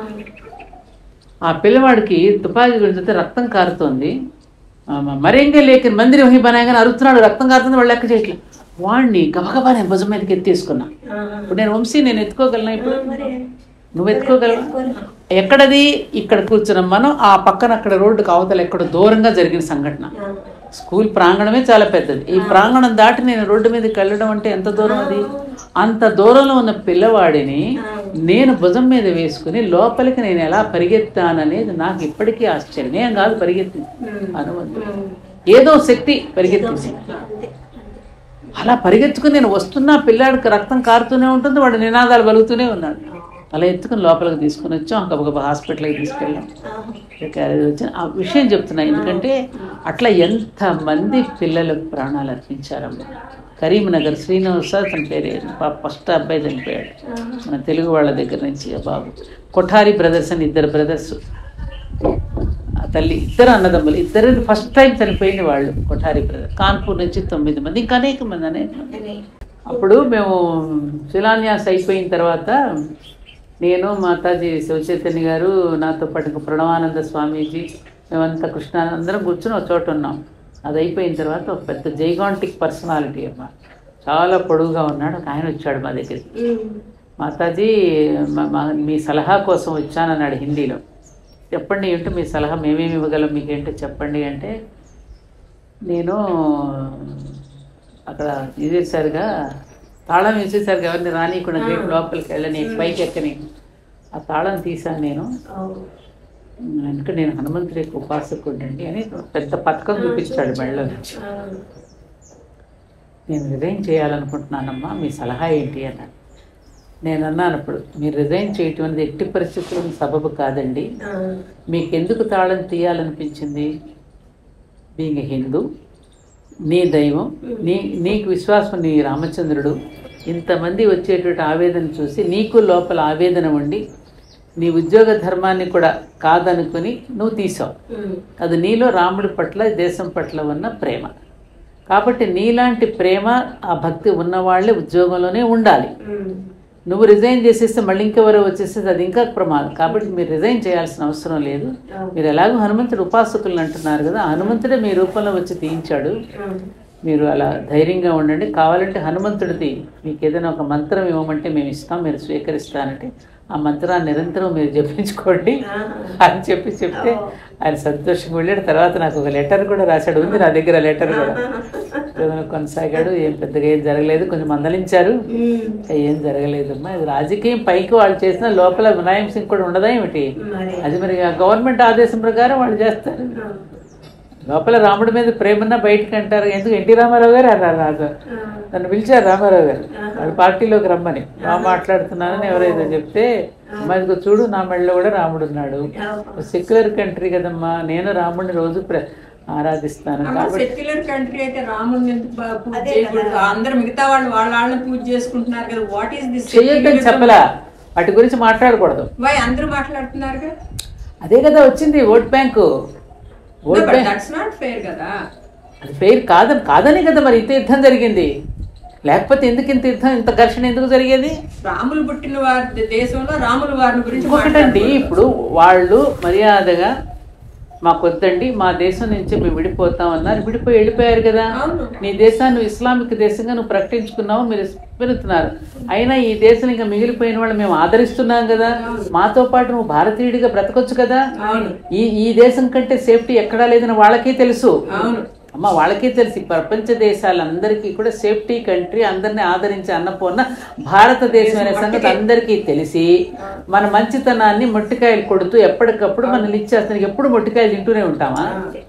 S1: ఆ పిల్లవాడికి తుపాకీ గురించి రక్తం కారుతోంది ఆ, మరేంగే లేక మందిరం వహి బనాయగానే అరుతున్నాడు రక్తం కారుతుంది వాళ్ళు లెక్క చేయట్లేదు వాడిని గబగబా నేను భుజం మీదకి ఎత్తేసుకున్నా ఇప్పుడు నేను వంశీ నేను ఎత్తుకోగలనా ఇప్పుడు నువ్వు ఎత్తుకోగలవా ఎక్కడది ఇక్కడ కూర్చున్నాం మనం ఆ పక్కన అక్కడ రోడ్డుకి అవతల ఎక్కడ దూరంగా జరిగిన సంఘటన స్కూల్ ప్రాంగణమే చాలా పెద్దది ఈ ప్రాంగణం దాటి నేను రోడ్డు మీదకి వెళ్ళడం అంటే ఎంత దూరం అది అంత దూరంలో ఉన్న పిల్లవాడిని నేను భుజం మీద వేసుకుని లోపలికి నేను ఎలా పరిగెత్తాననేది నాకు ఇప్పటికీ ఆశ్చర్యం నేను కాదు పరిగెత్తింది అనువంతు ఏదో శక్తి పరిగెత్తింది అలా పరిగెత్తుకుని నేను వస్తున్నా పిల్లాడికి రక్తం కారుతూనే ఉంటుంది వాడు నినాదాలు పలుకుతూనే ఉన్నాడు అలా ఎత్తుకుని లోపలికి తీసుకుని వచ్చాం గబగబ హాస్పిటల్కి తీసుకెళ్ళాం క్యారేజ్ వచ్చి ఆ విషయం చెప్తున్నా ఎందుకంటే అట్లా ఎంతమంది పిల్లలు ప్రాణాలు అర్పించారమ్మ కరీంనగర్ శ్రీనివాస తన పేరు ఫస్ట్ అబ్బాయి చనిపోయాడు మన తెలుగు వాళ్ళ దగ్గర నుంచి ఆ బాబు కొఠారి బ్రదర్స్ అని ఇద్దరు బ్రదర్స్ ఆ తల్లి ఇద్దరు అన్నదమ్ములు ఇద్దరు ఫస్ట్ టైం చనిపోయింది వాళ్ళు కొఠారి బ్రదర్ కాన్పూర్ నుంచి తొమ్మిది మంది ఇంకా అనేక మంది అనేక మంది అప్పుడు మేము శిలాన్యాస్ అయిపోయిన తర్వాత నేను మాతాజీ శివచైతన్య గారు నాతో పాటు ఇంకా ప్రణవానంద స్వామీజీ మేమంతా కృష్ణ అందరం కూర్చొని ఒక చోట ఉన్నాం అది అయిపోయిన తర్వాత ఒక పెద్ద జైగాంటిక్ పర్సనాలిటీ అమ్మ చాలా పొడుగుగా ఉన్నాడు ఒక ఆయన వచ్చాడు మా దగ్గరికి మాతాజీ మా- మా- మీ సలహా కోసం వచ్చానన్నాడు హిందీలో చెప్పండి ఏంటో మీ సలహా మేమేమి ఇవ్వగలం మీకు ఏంటో చెప్పండి అంటే నేను అక్కడ తీసేసరిగా తాళం వేసేసరికి ఎవరిని రానియకుండా గేట్ లోపలికి వెళ్ళని పైకి ఎక్కని ఆ తాళం తీశాను నేను ఎందుకంటే నేను హనుమంతుడి ఉపాసకుడు అండి అని పెద్ద పథకం చూపించాడు మెళ్ళలో నుంచి నేను రిజైన్ చేయాలనుకుంటున్నానమ్మా మీ సలహా ఏంటి అన్నాడు నేను అన్నాను అప్పుడు మీరు రిజైన్ చేయటం అనేది ఎట్టి పరిస్థితుల్లో సబబు కాదండి
S2: ఆ,
S1: మీకు ఎందుకు తాళం తీయాలనిపించింది బీయింగ్ హిందూ నీ దైవం నీ నీకు విశ్వాసం నీ రామచంద్రుడు ఇంతమంది వచ్చేటువంటి ఆవేదన చూసి నీకు లోపల ఆవేదన ఉండి నీ ఉద్యోగ ధర్మాన్ని కూడా కాదనుకుని నువ్వు తీసావు
S2: ఉమ్,
S1: అది నీలో రాముడి పట్ల దేశం పట్ల ఉన్న ప్రేమ కాబట్టి నీలాంటి ప్రేమ ఆ భక్తి ఉన్నవాళ్ళే ఉద్యోగంలోనే ఉండాలి
S2: ఉమ్,
S1: నువ్వు రిజైన్ చేసేస్తే మళ్ళీ ఇంకెవరో వచ్చేస్తే అది ఇంకా ప్రమాదం కాబట్టి మీరు రిజైన్ చేయాల్సిన అవసరం లేదు
S2: అవును.
S1: మీరు ఎలాగో హనుమంతుడు ఉపాసకులు అంటున్నారు కదా ఆ హనుమంతుడే మీ రూపంలో వచ్చి తీయించాడు
S2: ఉమ్,
S1: మీరు అలా ధైర్యంగా ఉండండి కావాలంటే హనుమంతుడిది మీకు ఏదైనా ఒక మంత్రం ఇవ్వమంటే మేము ఇస్తాం మీరు స్వీకరిస్తానంటే ఆ మంత్రాన్ని నిరంతరం మీరు జపించుకోండి
S2: ఆహా.
S1: అని చెప్పి చెప్తే ఆయన సంతోషంగా వెళ్ళాడు తర్వాత నాకు ఒక లెటర్ కూడా రాశాడు ఉంది నా దగ్గర లెటర్ కూడా ఏదైనా కొనసాగాడు ఏం పెద్దగా ఏం జరగలేదు కొంచెం మందలించారు
S2: ఉమ్,
S1: ఏం జరగలేదమ్మా ఇది రాజకీయం పైకి వాళ్ళు చేసిన లోపల ములాయం సింగ్ కూడా ఉండదా ఏమిటి
S2: మరి
S1: అది మరి ఆ గవర్నమెంట్ ఆదేశం ప్రకారం వాళ్ళు చేస్తారు
S2: ఆ,
S1: లోపల రాముడి మీద ప్రేమన్నా బయటకు అంటారు ఎందుకు ఎన్టీ రామారావు గారు అన్నారు నాకు
S2: ఆ,
S1: నన్ను పిలిచారు రామారావు గారు వాళ్ళ పార్టీలోకి రమ్మని బాగా మాట్లాడుతున్నానని ఎవరైతే చెప్తే అమ్మాయికి చూడు నా మెడలో కూడా రాముడు ఉన్నాడు
S2: ఆ,
S1: సెక్యులర్ కంట్రీ కదమ్మా నేను రాముడిని రోజు ప్ర ఆరాధిస్తాను కాబట్టి
S3: సెక్యులర్ కంట్రీ అయితే రాముడిని ఎందుకు బా- పూజ
S2: అదే
S3: చేయకూడదు
S2: కదా.
S3: అందరు మిగతా వాళ్ళు వాళ్ళ వాళ్ళని పూజ చేసుకుంటున్నారు కదా వాట్ ఈస్ దిస్
S1: చెయ్యొద్దని చెప్పలా వాటి గురించి మాట్లాడకూడదు
S3: వై అందరూ మాట్లాడుతున్నారు
S1: అదే కదా వచ్చింది vote bank vote bank
S3: that's not fair కదా
S1: అది ఫెయిర్ కాదని కాదనే కదా మరి ఇంత యుద్ధం జరిగింది లేకపోతే ఎందుకు ఇంత యుద్ధం ఇంత ఘర్షణ ఎందుకు జరిగేది
S3: రాములు పుట్టిన వారి దేశంలో రాముల వారిని గురించి
S1: ఇంకొకటండి
S3: మాట్లాడకూడదు.
S1: ఇప్పుడు వాళ్ళు మర్యాదగా మాకు వద్దండి మా దేశం నుంచి మేము విడిపోతాం అన్నారు విడిపోయి వెళ్ళిపోయారు కదా
S3: అవును.
S1: నీ దేశాన్ని నువ్వు ఇస్లామిక్ దేశంగా నువ్వు ప్రకటించుకున్నావు మీరు పెరుగుతున్నారు అయినా ఈ దేశం ఇంకా మిగిలిపోయిన వాళ్ళు మేము ఆదరిస్తున్నాం కదా మాతో పాటు నువ్వు భారతీయుడిగా బ్రతకొచ్చు కదా
S3: అవును
S1: ఈ ఈ దేశం కంటే సేఫ్టీ ఎక్కడా లేదని వాళ్ళకే తెలుసు
S3: అవును
S1: అమ్మ వాళ్ళకే తెలుసు ఈ ప్రపంచ దేశాలందరికీ కూడా సేఫ్టీ కంట్రీ అందరినీ ఆదరించే అన్నపూర్ణ భారతదేశం అనే సంగతి అందరికీ తెలిసి మన మంచితనాన్ని మొట్టికాయలు కొడుతూ ఎప్పటికప్పుడు మనల్ని ఇచ్చేస్తానికి ఎప్పుడు మొట్టికాయలు తింటూనే ఉంటామా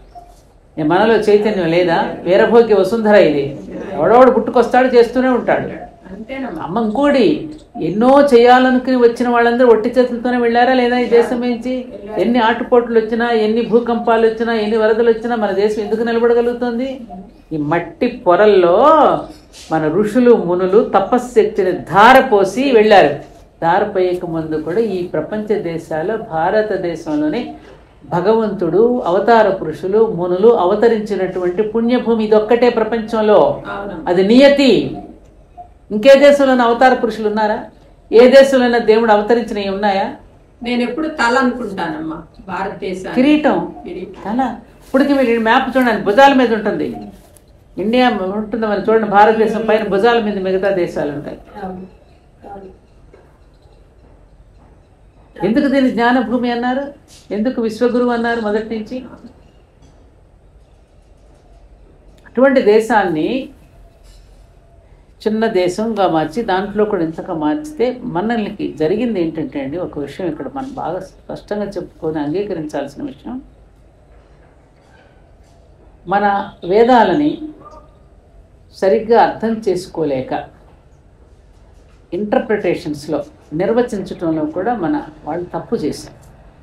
S1: ఏ మనలో చైతన్యం లేదా వీరభోగ్య వసుంధర ఇది ఎవడోడు పుట్టుకొస్తాడు చేస్తూనే ఉంటాడు
S3: అంతేనమ్మా
S1: అమ్మ ఇంకోటి ఎన్నో చేయాలనుకుని వచ్చిన వాళ్ళందరూ ఒట్టి చేతులతోనే వెళ్ళారా లేదా ఈ దేశం నుంచి ఎన్ని ఆటుపోట్లు వచ్చినా ఎన్ని భూకంపాలు వచ్చినా ఎన్ని వరదలు వచ్చినా మన దేశం ఎందుకు నిలబడగలుగుతుంది ఈ మట్టి పొరల్లో మన ఋషులు మునులు తపశ్శక్తిని ధారపోసి వెళ్ళారు ధారపోయక ముందు కూడా ఈ ప్రపంచ దేశాల్లో భారతదేశంలోనే భగవంతుడు అవతార పురుషులు మునులు అవతరించినటువంటి పుణ్యభూమి ఇదొక్కటే ప్రపంచంలో
S3: అవునమ్మా
S1: అది నియతి ఇంకే దేశంలోనే అవతార పురుషులు ఉన్నారా ఏ దేశంలోనే దేవుడు అవతరించినవి ఉన్నాయా
S3: నేను ఎప్పుడు తల అనుకుంటానమ్మా భారతదేశాన్ని
S1: కిరీటం
S3: కిరీటం.
S1: తల ఇప్పటికి మీరు మ్యాప్ చూడండి భుజాల మీద ఉంటుంది ఇండియా ఉంటుంది మరి చూడండి భారతదేశం పైన భుజాల మీద మిగతా దేశాలు ఉంటాయి
S2: అవును అవును
S1: ఎందుకు దీన్ని జ్ఞానభూమి అన్నారు ఎందుకు విశ్వగురువు అన్నారు మొదటి నుంచి అటువంటి దేశాన్ని చిన్న దేశంగా మార్చి దాంట్లో కూడా ఇంతగా మార్చితే మనల్ని జరిగింది ఏంటంటే అండి ఒక విషయం ఇక్కడ మనం బాగా స్పష్టంగా చెప్పుకొని అంగీకరించాల్సిన విషయం మన వేదాలని సరిగ్గా అర్థం చేసుకోలేక ఇంటర్ప్రిటేషన్స్లో నిర్వచించటంలో కూడా మన వాళ్ళు తప్పు చేశారు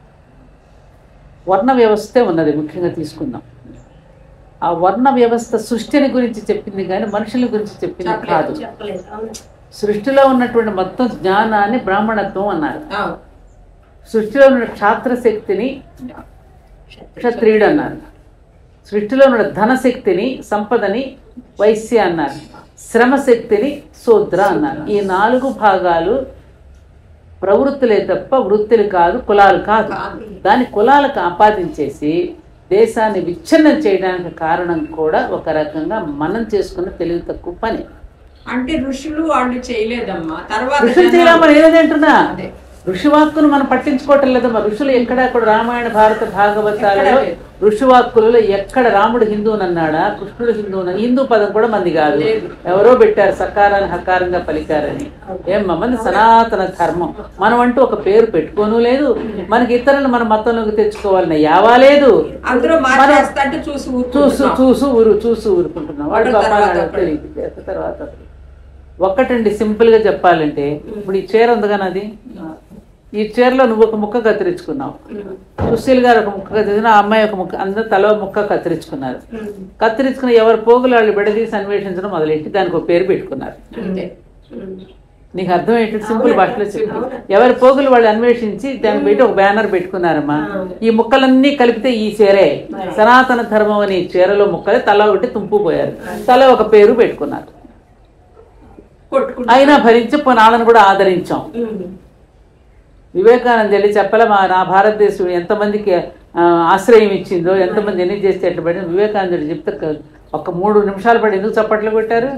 S1: వర్ణ వ్యవస్థే ఉన్నది ముఖ్యంగా తీసుకుందాం ఆ వర్ణ వ్యవస్థ సృష్టిని గురించి చెప్పింది కానీ మనుషుల గురించి చెప్పింది
S3: చెప్పలేదు,
S1: కాదు
S2: చెప్పలేదు అవును
S1: సృష్టిలో ఉన్నటువంటి మొత్తం జ్ఞానాన్ని బ్రాహ్మణత్వం అన్నారు
S3: అవును
S1: సృష్టిలో ఉన్న క్షాత్ర శక్తిని క్షత్రియుడు అన్నారు సృష్టిలో ఉన్న ధనశక్తిని సంపదని వైశ్య అన్నారు శ్రమశక్తిని శూద్ర అన్నారు ఈ నాలుగు భాగాలు ప్రవృత్తులే తప్ప వృత్తులు కాదు కులాలు కాదు
S3: కాదు.
S1: దాని కులాలకు ఆపాదించేసి దేశాన్ని విచ్ఛిన్నం చేయడానికి కారణం కూడా ఒక రకంగా మనం చేసుకున్న తెలివి తక్కువ పని
S3: అంటే ఋషులు వాళ్ళు చేయలేదమ్మా తర్వాత
S1: ఋషులు చేయాలని ఏదంటున్నా
S3: అదే.
S1: ఋషివాక్కును మనం పట్టించుకోవటం లేదమ్మా ఋషులు ఎక్కడా కూడా రామాయణ భారత భాగవతాలలో ఋషివాక్కులలో ఎక్కడ రాముడు హిందువునన్నాడా కృష్ణుడు హిందువున హిందూ పదం కూడా మంది కాదు ఎవరో పెట్టారు సకారాన్ని హకారంగా పలికారని ఏమ్మా మంది సనాతన ధర్మం మనం అంటూ ఒక పేరు పెట్టుకోను లేదు మనకి ఇతరులను మన మతంలోకి తెచ్చుకోవాలని యావా లేదు
S3: అందరూ మార్చేస్తా అంటే చూసి
S1: చూసు
S3: ఊరుకుంటున్నాం.
S1: చూసు ఊరు చూసు ఊరుకుంటున్నాం వాడు
S3: ఒకటి తర్వాత
S1: పాపాలు
S3: ఒకటి.
S1: తెలియదు ఒక తర్వాత ఒకటి. ఒక్కటండి సింపుల్ గా చెప్పాలంటే ఇప్పుడు ఈ చీర ఉందిగా నాది ఈ చీరలో నువ్వు ఒక ముక్క కత్తిరించుకున్నావు సుశీల్ గారు ఒక ముక్క కత్తిరించిన ఆ అమ్మాయి ఒక ముక్క అందరూ తల ఒక ముక్క కత్తిరించుకున్నారు కత్తిరించుకుని ఎవరి పోగులు వాళ్ళు విడదీసి అన్వేషించడం మొదలెట్టి దానికి ఒక పేరు పెట్టుకున్నారు
S3: అంతే
S1: నీకు అర్థమయ్యేటట్టు సింపుల్ భాషలో చెప్పు ఎవరి పోగులు వాళ్ళు అన్వేషించి దానికి పెట్టి ఒక బ్యానర్ పెట్టుకున్నారమ్మా ఈ ముక్కలన్నీ కలిపితే ఈ చీరే సనాతన ధర్మం అని చీరలో ముక్కలే తల ఒకటి తుంపు పోయారు తల ఒక పేరు పెట్టుకున్నారు
S3: కొట్టుకుంటా
S1: అయినా భరించి పునాలను కూడా ఆదరించాం వివేకానంద వెళ్ళి చెప్పలే మా నా భారతదేశం ఎంతమందికి ఆ, ఆశ్రయం ఇచ్చిందో ఎంతమంది ఎన్ని చేస్తే ఎట్లా పడి వివేకానందుడు చెప్తే క- ఒక మూడు నిమిషాలు పడి ఎందుకు చప్పట్లు కొట్టారు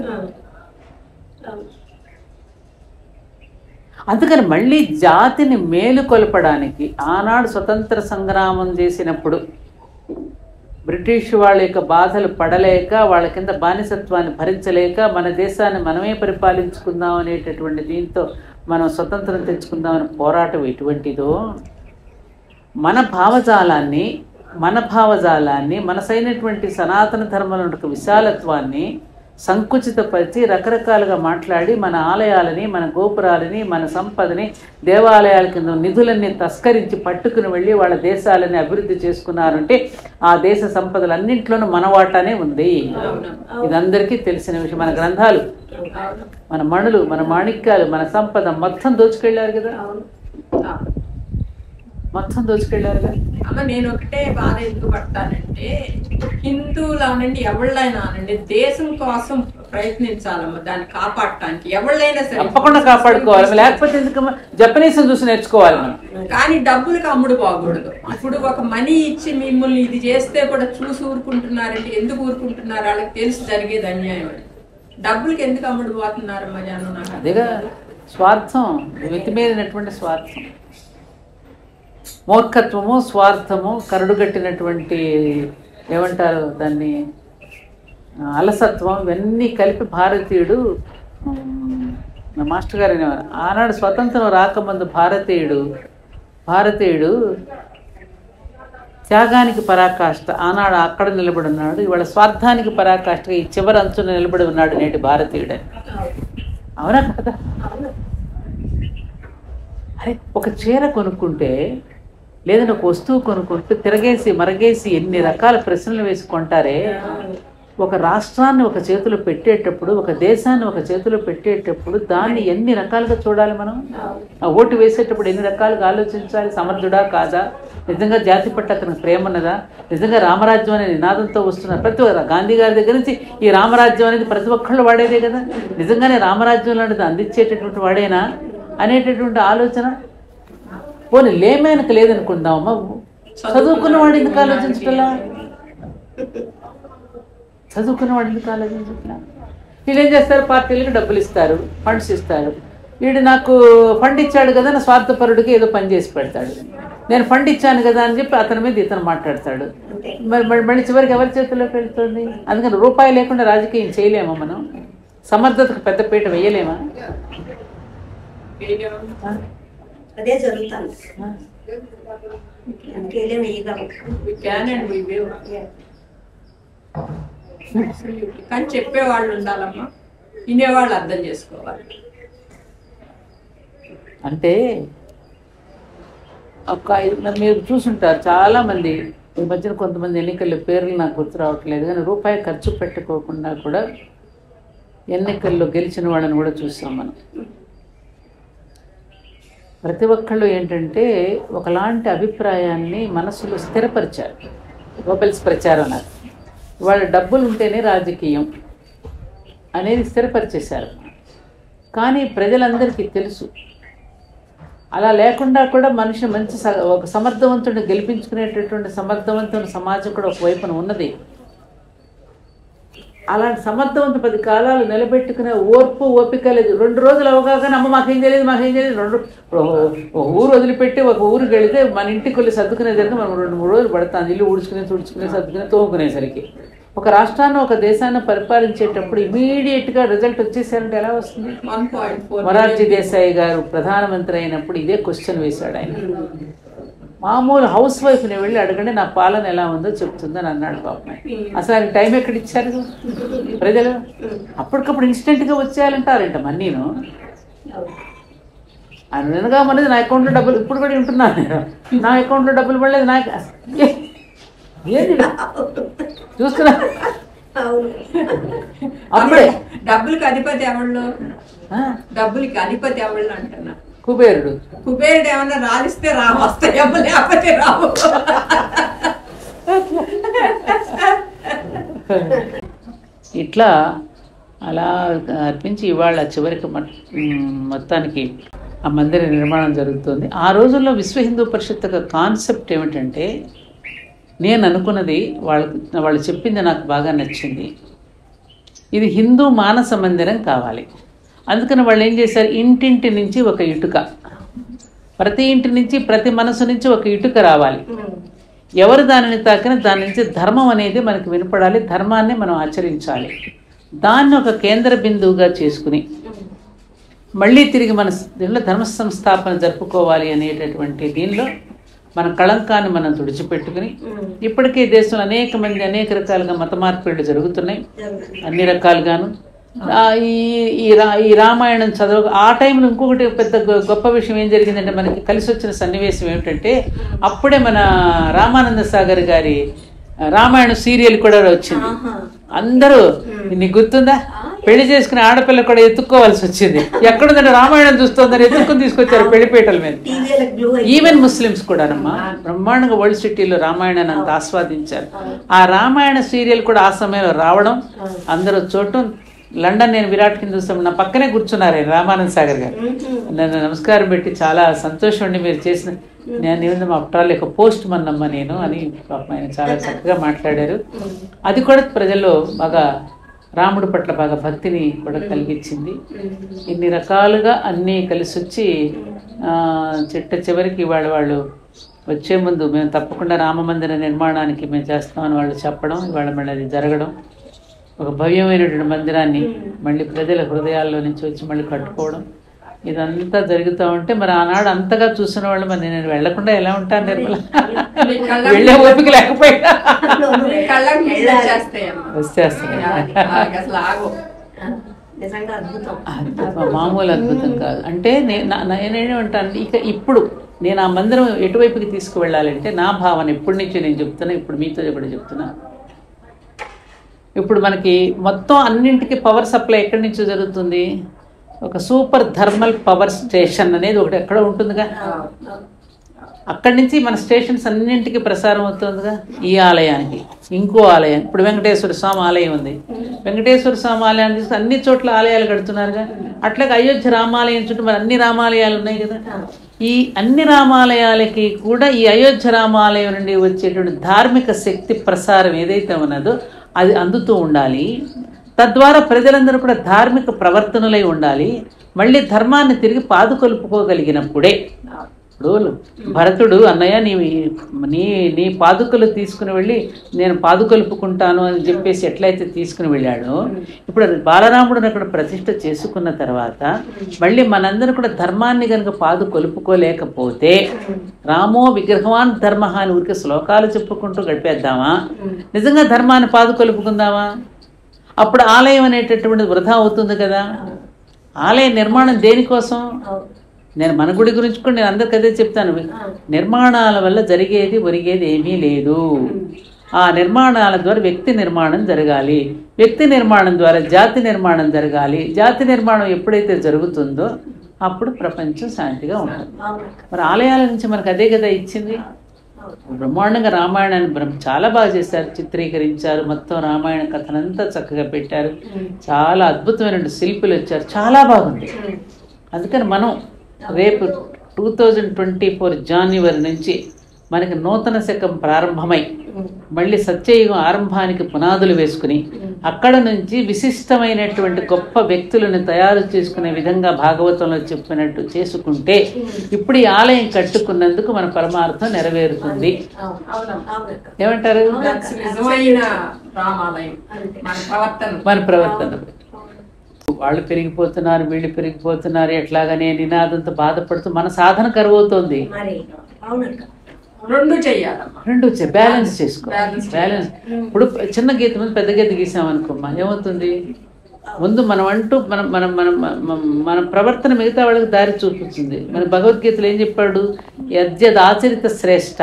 S1: అందుకని మళ్ళీ జాతిని మేలుకొల్పడానికి ఆనాడు స్వతంత్ర సంగ్రామం చేసినప్పుడు బ్రిటిష్ వాళ్ళ యొక్క బాధలు పడలేక వాళ్ళ కింద బానిసత్వాన్ని భరించలేక మన దేశాన్ని మనమే పరిపాలించుకుందాం అనేటటువంటి దీంతో మనం స్వతంత్రం తెచ్చుకుందామని పోరాటం ఎటువంటిదో మన భావజాలాన్ని మన భావజాలాన్ని మనసైనటువంటి సనాతన ధర్మంలో ఉన్న విశాలత్వాన్ని సంకుచితపరిచి రకరకాలుగా మాట్లాడి మన ఆలయాలని మన గోపురాలని మన సంపదని దేవాలయాల కింద నిధులన్నీ తస్కరించి పట్టుకుని వెళ్ళి వాళ్ళ దేశాలని అభివృద్ధి చేసుకున్నారంటే ఆ దేశ సంపదలన్నింటిలోనూ మన వాటానే ఉంది ఇదందరికీ తెలిసిన విషయం మన గ్రంథాలు మన మణులు మన మాణిక్యాలు మన సంపద మొత్తం దోచుకెళ్ళారు కదా
S3: ఆ.
S1: మొత్తం దోచుకెళ్ళారుగా
S3: అమ్మ నేను ఒకటే బాధ ఎందుకు పడతానంటే హిందువులు అనండి ఎవళ్ళైనా అనండి దేశం కోసం ప్రయత్నించాలమ్మ దాన్ని కాపాడటానికి ఎవళ్ళైనా సరే
S1: తప్పకుండా కాపాడుకోవాలి లేకపోతే ఎందుకమ్మా జపనీస్ చూసి నేర్చుకోవాలి మనం
S3: కానీ డబ్బులకు అమ్ముడు పోకూడదు ఇప్పుడు ఒక మనీ ఇచ్చి మిమ్మల్ని ఇది చేస్తే కూడా చూసి ఊరుకుంటున్నారంటే ఎందుకు ఊరుకుంటున్నారు వాళ్ళకి తెలిసి జరిగేది అన్యాయం అని డబ్బులకి ఎందుకు అమ్ముడు పోతున్నారమ్మా జనం నాకు అర్థం
S1: అదేగా స్వార్థం మితిమీరినటువంటి స్వార్థం మూర్ఖత్వము స్వార్థము కరడుగట్టినటువంటి ఏమంటారు దాన్ని ఆ, అలసత్వం ఇవన్నీ కలిపి భారతీయుడు ఉమ్, మా మాస్టర్ గారు అనేవారు ఆనాడు స్వతంత్రం రాకముందు భారతీయుడు భారతీయుడు త్యాగానికి పరాకాష్ట ఆనాడు అక్కడ నిలబడి ఉన్నాడు ఇవాళ స్వార్థానికి పరాకాష్ట ఈ చివరి అంచున నిలబడి ఉన్నాడు నేటి భారతీయుడని అవునా కదా అరే ఒక చీర కొనుక్కుంటే లేదంటే ఒక వస్తువు కొనుక్కుంటే తిరగేసి మరగేసి ఎన్ని రకాల ప్రశ్నలు వేసి కొంటారే ఒక రాష్ట్రాన్ని ఒక చేతిలో పెట్టేటప్పుడు ఒక దేశాన్ని ఒక చేతిలో పెట్టేటప్పుడు దాన్ని ఎన్ని రకాలుగా చూడాలి మనం ఆ ఓటు వేసేటప్పుడు ఎన్ని రకాలుగా ఆలోచించాలి సమర్థుడా కాదా నిజంగా జాతి పట్ల అతనికి ప్రేమ ఉన్నదా నిజంగా రామరాజ్యం అనే నినాదంతో వస్తున్న ప్రతి ఒక్క గాంధీ గారి దగ్గర నుంచి ఈ రామరాజ్యం అనేది ప్రతి ఒక్కళ్ళు వాడేదే కదా నిజంగానే రామరాజ్యం లాంటిది అందించేటటువంటి వాడేనా అనేటటువంటి ఆలోచన పోనీ లేమేనకు లేదనుకుందామమ్మా చదువుకున్న వాడు ఎందుకు ఆలోచించటలా చదువుకున్న వాడు ఎందుకు ఆలోచించట్లా వీళ్ళు ఏం చేస్తారు పార్టీలకు డబ్బులు ఇస్తారు ఫండ్స్ ఇస్తారు వీడు నాకు ఫండ్ ఇచ్చాడు కదా నా స్వార్థపరుడికి ఏదో పని చేసి పెడతాడు నేను ఫండ్ ఇచ్చాను కదా అని చెప్పి అతని మీద ఇతను మాట్లాడతాడు మరి మరి మళ్ళీ చివరికి ఎవరి చేతుల్లోకి వెళ్తుంది అందుకని రూపాయి లేకుండా రాజకీయం చేయలేమా మనం సమర్థతకు పెద్ద పీట వేయలేమా ఆ?
S2: అదే జరుగుతుంది
S1: ఆ?
S2: అందుకే వేయగలం
S3: We can and we will. Absolutely. కానీ చెప్పేవాళ్ళు ఉండాలమ్మా వినేవాళ్ళు అర్థం చేసుకోవాలి
S1: అంటే ఒక ఐదు మంది మీరు చూసుంటారు చాలా మంది ఈ మధ్యన కొంతమంది ఎన్నికల్లో పేర్లు నాకు గుర్తు రావట్లేదు కానీ రూపాయి ఖర్చు పెట్టుకోకుండా కూడా ఎన్నికల్లో గెలిచిన వాళ్ళని కూడా చూసాం మనం ప్రతి ఒక్కళ్ళు ఏంటంటే ఒకలాంటి అభిప్రాయాన్ని మనసులో స్థిరపరిచారు గోబెల్స్ ప్రచారం నాకు వాళ్ళ డబ్బులు ఉంటేనే రాజకీయం అనేది స్థిరపరిచేశారు కానీ ప్రజలందరికీ తెలుసు అలా లేకుండా కూడా మనిషి మంచి స- ఒక సమర్థవంతుడిని గెలిపించుకునేటటువంటి సమర్థవంతుని సమాజం కూడా ఒకవైపున ఉన్నది అలాంటి సమర్థవంత పది కాలాలు నిలబెట్టుకునే ఓర్పు ఓపిక లేదు రెండు రోజులు అవగానే అమ్మ మాకేం తెలియదు మాకేం తెలియదు రెండు ఒక ఒక ఊరు వదిలిపెట్టి ఒక ఊరికి వెళితే మన ఇంటికి వెళ్ళి సర్దుకునేసరికి మనం రెండు మూడు రోజులు పడుతుంది ఇల్లు ఊడ్చుకుని తుడుచుకుని సర్దుకుని తోముకునేసరికి ఒక రాష్ట్రాన్ని ఒక దేశాన్ని పరిపాలించేటప్పుడు ఇమీడియట్గా రిజల్ట్ వచ్చేసారంటే ఎలా వస్తుంది
S3: one point four
S1: Morarji Desai గారు ప్రధానమంత్రి అయినప్పుడు ఇదే క్వశ్చన్ వేశాడు ఆయన మామూలు హౌస్ వైఫ్ని వెళ్ళి అడగండి నా పాలన ఎలా ఉందో చెప్తుందని అన్నాడు పాపం ఆయన. అసలు ఆయన టైం ఎక్కడ ఇచ్చారు ప్రజలు అప్పటికప్పుడు ఇన్స్టెంట్గా వచ్చేయాలంటారంట మన్నీను ఆయన వినగా మనది నా అకౌంట్లో డబ్బులు ఇప్పుడు కూడా వింటున్నాను నేను నా అకౌంట్లో డబ్బులు పడలేదు నాకు ఏ- ఏంది ఇది? చూస్తున్నా
S2: అవును
S1: అప్పుడే
S3: డబ్బులకి అధిపతి ఎవళ్ళు
S1: ఆ,
S3: డబ్బులకి అధిపతి ఎవళ్ళు అంటున్నా
S1: కుబేరుడు
S3: కుబేరుడు ఏమన్నా రాలిస్తే రా వస్తాయేమో లేకపోతే రావు
S1: ఇట్లా అలా అర్పించి ఇవాళ చివరికి మొ- మ్, మొత్తానికి ఆ మందిర నిర్మాణం జరుగుతుంది ఆ రోజుల్లో విశ్వ హిందూ పరిషత్ యొక్క కాన్సెప్ట్ ఏమిటంటే నేను అనుకున్నది వాళ్ళకి వాళ్ళు చెప్పింది నాకు బాగా నచ్చింది ఇది హిందూ మానస మందిరం కావాలి అందుకని వాళ్ళు ఏం చేశారు ఇంటింటి నుంచి ఒక ఇటుక ప్రతి ఇంటి నుంచి ప్రతి మనసు నుంచి ఒక ఇటుక రావాలి ఎవరు దానిని తాకినా దాని నుంచి ధర్మం అనేది మనకు వినపడాలి ధర్మాన్ని మనం ఆచరించాలి దాన్ని ఒక కేంద్ర బిందువుగా చేసుకుని మళ్ళీ తిరిగి మన దీనిలో ధర్మ సంస్థాపన జరుపుకోవాలి అనేటటువంటి దీనిలో మన కళంకాన్ని మనం తుడిచిపెట్టుకుని ఇప్పటికే దేశంలో అనేక మంది అనేక రకాలుగా మత మార్పిళ్ళు జరుగుతున్నాయి అన్ని రకాలుగాను ఆ, ఈ ఈ రా ఈ రామాయణం చదువు ఆ టైంలో ఇంకొకటి పెద్ద గొ- గొప్ప విషయం ఏం జరిగిందంటే మనకి కలిసి వచ్చిన సన్నివేశం ఏమిటంటే అప్పుడే మన రామానంద సాగర్ గారి ఆ, రామాయణ సీరియల్ కూడా వచ్చింది అందరూ నీకు గుర్తుందా పెళ్లి చేసుకునే ఆడపిల్ల కూడా ఎత్తుక్కోవాల్సి వచ్చింది ఎక్కడుందంటే రామాయణం చూస్తోందని ఎత్తుక్కుని తీసుకొచ్చారు పెళ్లిపీటల మీద
S2: టీవీలకు బ్లూ
S1: ఈవెన్ ముస్లిమ్స్ కూడానమ్మా బ్రహ్మాండంగా వరల్డ్ సిటీలో రామాయణాన్ని అంత ఆస్వాదించారు ఆ రామాయణ సీరియల్ కూడా ఆ సమయంలో రావడం అందరూ చూడటం లండన్ నేను విరాట్ హిందూస్తం నా పక్కనే కూర్చున్నారు ఆయన రామానంద్ సాగర్ గారు నన్ను నమస్కారం పెట్టి చాలా సంతోషం అండి మీరు చేసిన నేను ఏముంది మా అప్టాల్ యొక్క పోస్ట్ మన్నమ్మ నేను అని పాపం ఆయన చాలా చక్కగా మాట్లాడారు అది కూడా ప్రజల్లో బాగా రాముడి పట్ల బాగా భక్తిని కూడా కలిగించింది ఇన్ని రకాలుగా అన్నీ కలిసి వచ్చి ఆ, చిట్ట చివరికి వాళ్ళు వాళ్ళు వచ్చే ముందు మేము తప్పకుండా రామ మందిర నిర్మాణానికి మేము చేస్తామని వాళ్ళు చెప్పడం ఇవాళ మళ్ళీ అది జరగడం ఒక భవ్యమైనటువంటి మందిరాన్ని మళ్ళీ ప్రజల హృదయాల్లో నుంచి వచ్చి మళ్ళీ కట్టుకోవడం ఇదంతా జరుగుతూ ఉంటే మరి ఆనాడు అంతగా చూసిన వాళ్ళు మరి నేను వెళ్లకుండా ఎలా ఉంటాను నిర్మల
S3: మీ కళ్ళ-
S1: వెళ్ళే ఓపిక లేకపోయినా
S3: మీ కళ్ళకి నీళ్ళు వచ్చేస్తాయమ్మా
S1: వచ్చేస్తున్నాయి
S3: ఆగ- అసలు ఆగు
S2: నిజంగా అద్భుతం
S1: అద్భుతం, మామూలు అద్భుతం కాదు అంటే నేను నా- నా- నేనేమంటాను ఇక ఇప్పుడు నేను ఆ మందిరం ఎటువైపుకి తీసుకువెళ్ళాలంటే నా భావన ఎప్పటి నుంచో నేను చెప్తున్నా ఇప్పుడు మీతో కూడా చెప్తున్నా ఇప్పుడు మనకి మొత్తం అన్నింటికి పవర్ సప్లై ఎక్కడి నుంచో జరుగుతుంది ఒక సూపర్ థర్మల్ పవర్ స్టేషన్ అనేది ఒకటి ఎక్కడ ఉంటుందిగా అక్కడి నుంచి మన స్టేషన్స్ అన్నింటికి ప్రసారం అవుతుందిగా ఈ ఆలయానికి ఇంకో ఆలయం ఇప్పుడు వెంకటేశ్వర స్వామి ఆలయం ఉంది వెంకటేశ్వర స్వామి ఆలయాన్ని చూస్తే అన్ని చోట్ల ఆలయాలు కడుతున్నారుగా అట్లాగే అయోధ్య రామాలయం చుట్టూ మరి అన్ని రామాలయాలు ఉన్నాయి కదా ఈ అన్ని రామాలయాలకి కూడా ఈ అయోధ్య రామాలయం నుండి వచ్చేటువంటి ధార్మిక శక్తి ప్రసారం ఏదైతే ఉన్నదో అది అందుతూ ఉండాలి తద్వారా ప్రజలందరూ కూడా ధార్మిక ప్రవర్తనలై ఉండాలి మళ్ళీ ధర్మాన్ని తిరిగి పాదుకొలుపుకోగలిగినప్పుడే ఇప్పుడు భరతుడు అన్నయ్య నీ నీ నీ పాదుకలు తీసుకుని వెళ్ళి నేను పాదుకొలుపుకుంటాను అని చెప్పేసి ఎట్లయితే తీసుకుని వెళ్ళాడో ఇప్పుడు అది బాలరాముడిని అక్కడ ప్రతిష్ట చేసుకున్న తర్వాత మళ్ళీ మనందరం కూడా ధర్మాన్ని కనుక పాదు కొలుపుకోలేకపోతే రామో విగ్రహవాన్ ధర్మ అని ఊరికే శ్లోకాలు చెప్పుకుంటూ గడిపేద్దామా నిజంగా ధర్మాన్ని పాదు కొలుపుకుందామా అప్పుడు ఆలయం అనేటటువంటిది వృధా అవుతుంది కదా ఆలయ నిర్మాణం దేనికోసం నేను మన గుడి గురించి కూడా నేను అందరికి అదే చెప్తాను నిర్మాణాల వల్ల జరిగేది ఒరిగేది ఏమీ లేదు ఆ నిర్మాణాల ద్వారా వ్యక్తి నిర్మాణం జరగాలి వ్యక్తి నిర్మాణం ద్వారా జాతి నిర్మాణం జరగాలి జాతి నిర్మాణం ఎప్పుడైతే జరుగుతుందో అప్పుడు ప్రపంచం శాంతిగా ఉంటుంది మరి ఆలయాల నుంచి మనకు అదే కదా ఇచ్చింది బ్రహ్మాండంగా రామాయణాన్ని బ్రహ్మ చాలా బాగా చేశారు చిత్రీకరించారు మొత్తం రామాయణ కథనంతా చక్కగా పెట్టారు చాలా అద్భుతమైన శిల్పులు వచ్చారు చాలా బాగుంది అందుకని మనం రేపు two thousand twenty four January నుంచి మనకి నూతన శకం ప్రారంభమై మళ్ళీ సత్యయుగం ఆరంభానికి పునాదులు వేసుకుని అక్కడ నుంచి విశిష్టమైనటువంటి గొప్ప వ్యక్తులను తయారు చేసుకునే విధంగా భాగవతంలో చెప్పినట్టు చేసుకుంటే ఇప్పుడు ఈ ఆలయం కట్టుకున్నందుకు మన పరమార్థం నెరవేరుతుంది
S3: అవునమ్మా
S2: అవునక్క
S1: ఏమంటారు
S3: That's నిజమైన రామాలయం
S2: అంతే.
S3: మన ప్రవర్తన
S1: మన ప్రవర్తన వాళ్ళు పెరిగిపోతున్నారు వీళ్ళు పెరిగిపోతున్నారు ఎట్లాగనే నినాదంతో బాధపడుతూ మన సాధన కరువవుతోంది
S2: మరి అవునక్క
S3: రెండు చెయ్యాలమ్మా
S1: రెండు వచ్చాయి బ్యాలెన్స్ చేసుకో
S3: Balance
S1: బ్యాలెన్స్ ఇప్పుడు చిన్న గీత మీద పెద్ద గీత గీసామనుకోమ్మా ఏమవుతుంది ముందు మనం అంటూ మనం మనం మనం మన- మన ప్రవర్తన మిగతా వాళ్ళకి దారి చూపిస్తుంది మన భగవద్గీతలో ఏం చెప్పాడు యద్యదాచరిత శ్రేష్ఠ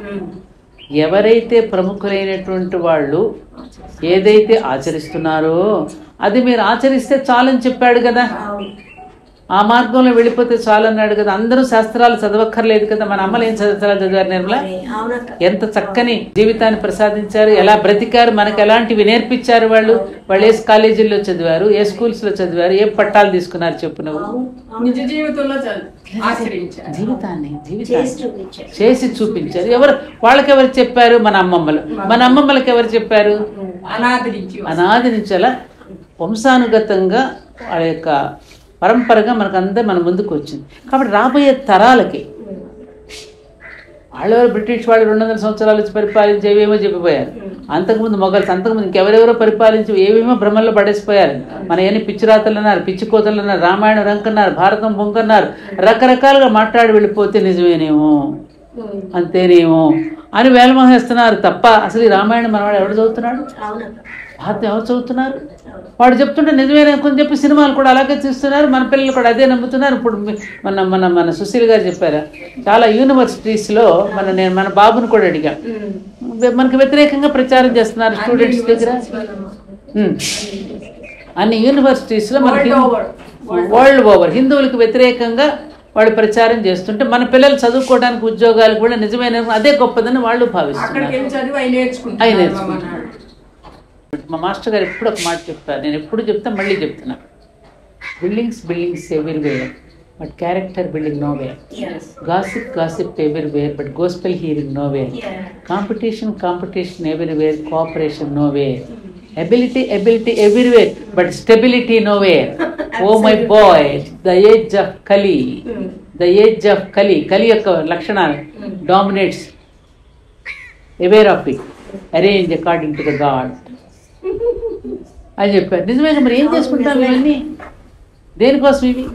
S1: ఎవరైతే ప్రముఖులైనటువంటి వాళ్ళు ఏదైతే ఆచరిస్తున్నారో అది మీరు ఆచరిస్తే చాలని చెప్పాడు కదా
S2: అవును
S1: ఆ మార్గంలో వెళ్ళిపోతే చాలు అన్నాడు కదా అందరూ శాస్త్రాలు చదవక్కర్లేదు కదా మన అమ్మలు ఏం శాస్త్రాలు చదివారు నిర్మల
S2: మరి అవునక్క
S1: ఎంత చక్కని జీవితాన్ని ప్రసాదించారు ఎలా బ్రతికారు మనకు ఎలాంటివి నేర్పించారు వాళ్ళు వాళ్ళు ఏ కాలేజీల్లో చదివారు ఏ స్కూల్స్ లో చదివారు ఏ పట్టాలు తీసుకున్నారు చెప్పు నువ్వు
S2: అవును అవును
S3: నిజ జీవితంలో చ- ఆచరించారు
S1: జీవితాన్ని
S2: చేసి
S1: జీవితాన్ని
S2: చూపించారు
S1: చేసి చూపించారు ఎవరు వాళ్ళకి ఎవరు చెప్పారు మన అమ్మమ్మలు మన అమ్మమ్మలకి ఎవరు చెప్పారు
S3: అనాథ నుంచి వస్తుంది.
S1: అనాది నుంచి అలా వంశానుగతంగా వాళ్ళ యొక్క పరంపరగా మనకు అందరూ మన ముందుకు వచ్చింది కాబట్టి రాబోయే తరాలకి వాళ్ళు ఎవరు బ్రిటిష్ వాళ్ళు రెండు వందల సంవత్సరాలు వచ్చి పరిపాలించి ఏవేమో చెప్పిపోయారు అంతకుముందు మొఘల్స్ అంతకుముందు ఇంకెవరెవరో పరిపాలించి ఏవేమో భ్రమల్లో పడేసిపోయారు మన ఎన్ని పిచ్చి రాతలు అన్నారు పిచ్చి కోతలు అన్నారు రామాయణం రంకన్నారు భారతం బొంకన్నారు రకరకాలుగా మాట్లాడి వెళ్ళిపోతే నిజమేనేమో అంతేనేమో అని వేలమోహేస్తున్నారు తప్ప అసలు ఈ రామాయణం మనవాడు ఎవడు చదువుతున్నాడు
S2: అవునక్క
S1: భారతం ఎవరు చదువుతున్నారు వాడు చెప్తుంటే నిజమేనా కొంచెం చెప్పి సినిమాలు కూడా అలాగే తీస్తున్నారు మన పిల్లలు కూడా అదే నమ్ముతున్నారు ఇప్పుడు మీ- మన మన మన సుశీల్ గారు చెప్పారా చాలా యూనివర్సిటీస్లో మన నేను మన బాబుని కూడా అడిగా మనకి వ్యతిరేకంగా ప్రచారం చేస్తున్నారు స్టూడెంట్స్ దగ్గర ఉమ్. అన్ని యూనివర్సిటీస్లో మనకి
S3: World over.
S1: వరల్డ్ ఓవర్ హిందువులకు వ్యతిరేకంగా వాళ్ళు ప్రచారం చేస్తుంటే మన పిల్లలు చదువుకోవడానికి ఉద్యోగాలు కూడా నిజమైన అదే గొప్పదని వాళ్ళు
S3: అక్కడికి
S1: భావిస్తున్నారు
S3: వెళ్ళి చదివి అవి
S1: అవి
S3: నేర్చుకుంటారు
S1: నేర్చుకుంటారు. మా మాస్టర్ గారు ఎప్పుడు ఒక మాట చెప్తారు నేను ఎప్పుడు చెప్తా మళ్ళీ చెప్తున్నా buildings buildings everywhere but character building nowhere
S2: yes
S1: gossip gossip everywhere but gospel hearing nowhere competition competition everywhere cooperation nowhere ability ability everywhere but stability nowhere oh my boy the age of Kali the age of Kali Kali యొక్క లక్షణాలు dominates aware of it arrange according to the God అని చెప్పారు నిజమే కదా, మరి ఏం చేసుకుంటాం ఇవన్నీ దేనికోసం ఇవి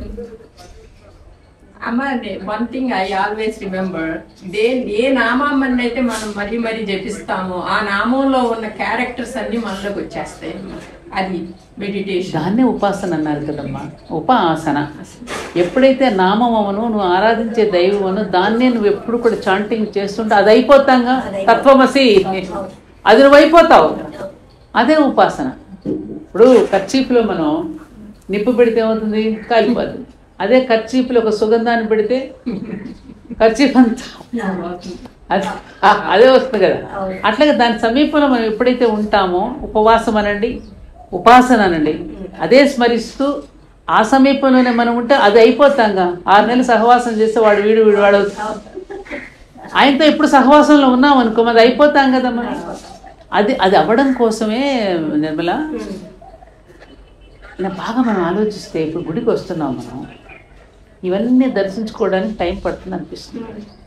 S3: అమ్మ one thing I always remember they a నామాన్ని అయితే మనం మరీ మరీ జపిస్తామో ఆ నామంలో ఉన్న క్యారెక్టర్స్ అన్ని మనలోకి వచ్చేస్తాయి అన్నమాట. అది మెడిటేషన్
S1: దాన్నే ఉపాసన అన్నారు కదమ్మా ఉపాసన ఎప్పుడైతే నామమను నువ్వు ఆరాధించే దైవమను దాన్నే నువ్వు ఎప్పుడు కూడా చాంటింగ్ చేస్తుంటే అది అయిపోతాంగా తత్వమసి అది నువ్వు అయిపోతావు అదే ఉపాసన ఇప్పుడు కర్చీఫ్లో మనం నిప్పు పెడితే ఏమవుతుంది కాలిపోతుంది అదే కర్చీఫ్లో ఒక సుగంధాన్ని పెడితే కర్చీఫ్ అంతా అది ఆ- అదే వస్తుంది కదా అట్లాగే దాని సమీపంలో మనం ఎప్పుడైతే ఉంటామో ఉపవాసం అనండి ఉపాసన అనండి అదే స్మరిస్తూ ఆ సమీపంలోనే మనం ఉంటే అది అయిపోతాంగా ఆరు నెలలు సహవాసం చేస్తే వాడు వీడు వీడు వాడు అవుతాం. ఆయనతో ఇప్పుడు సహవాసంలో ఉన్నాం అనుకో అది అయిపోతాం కదా మనం అది అది అవ్వడం కోసమే నిర్మల ఇలా బాగా మనం ఆలోచిస్తే ఇప్పుడు గుడికి వస్తున్నాం మనం ఇవన్నీ దర్శించుకోవడానికి టైం పడుతుంది అనిపిస్తుంది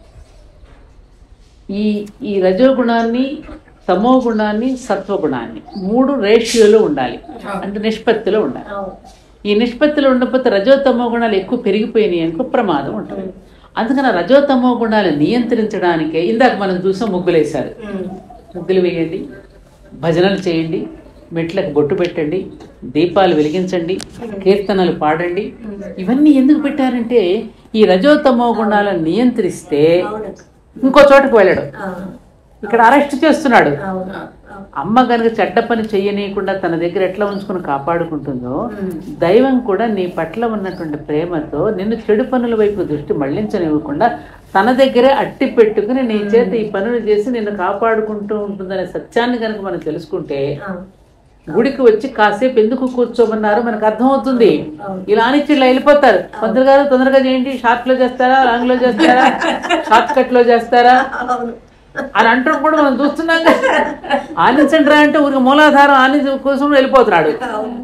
S1: ఈ ఈ రజోగుణాన్ని తమో గుణాన్ని సత్వగుణాన్ని మూడు రేషియోలో ఉండాలి అంటే నిష్పత్తిలో ఉండాలి ఈ నిష్పత్తిలో ఉండకపోతే రజో తమో గుణాలు ఎక్కువ పెరిగిపోయినాయి అనుకో ప్రమాదం ఉంటుంది అందుకని ఆ రజో తమో గుణాలు నియంత్రించడానికే ఇందాక మనం చూసాం ముగ్గులేశారు ముగ్గులు వేయండి భజనలు చేయండి మెట్లకు బొట్టు పెట్టండి దీపాలు వెలిగించండి కీర్తనలు పాడండి ఇవన్నీ ఎందుకు పెట్టారంటే ఈ రజోతమో గుణాలను నియంత్రిస్తే ఇంకో చోటకు వెళ్ళడు ఇక్కడ అరెస్ట్ చేస్తున్నాడు అమ్మ కనుక చెడ్డ పని చెయ్యనీయకుండా తన దగ్గర ఎట్లా ఉంచుకుని కాపాడుకుంటుందో దైవం కూడా నీ పట్ల ఉన్నటువంటి ప్రేమతో నిన్ను చెడు పనుల వైపు దృష్టి మళ్లించనివ్వకుండా తన దగ్గరే అట్టి పెట్టుకుని నీ చేత ఈ పనులు చేసి నిన్ను కాపాడుకుంటూ ఉంటుందనే సత్యాన్ని కనుక మనం తెలుసుకుంటే గుడికి వచ్చి కాసేపు ఎందుకు కూర్చోమన్నారు మనకు అర్థమవుతుంది ఇలా అనిచ్చి ఇలా వెళ్ళిపోతారు పంతులు గారు తొందరగా చేయండి షార్ట్ లో చేస్తారా లాంగ్ లో చేస్తారా షార్ట్ కట్ లో చేస్తారా
S2: అవును
S1: అని అంటాం కూడా మనం చూస్తున్నాం కదా. ఆనించండి రా అంటే ఊరికి మూలాధారం ఆనించ కోసం వెళ్ళిపోతున్నాడు
S2: అవును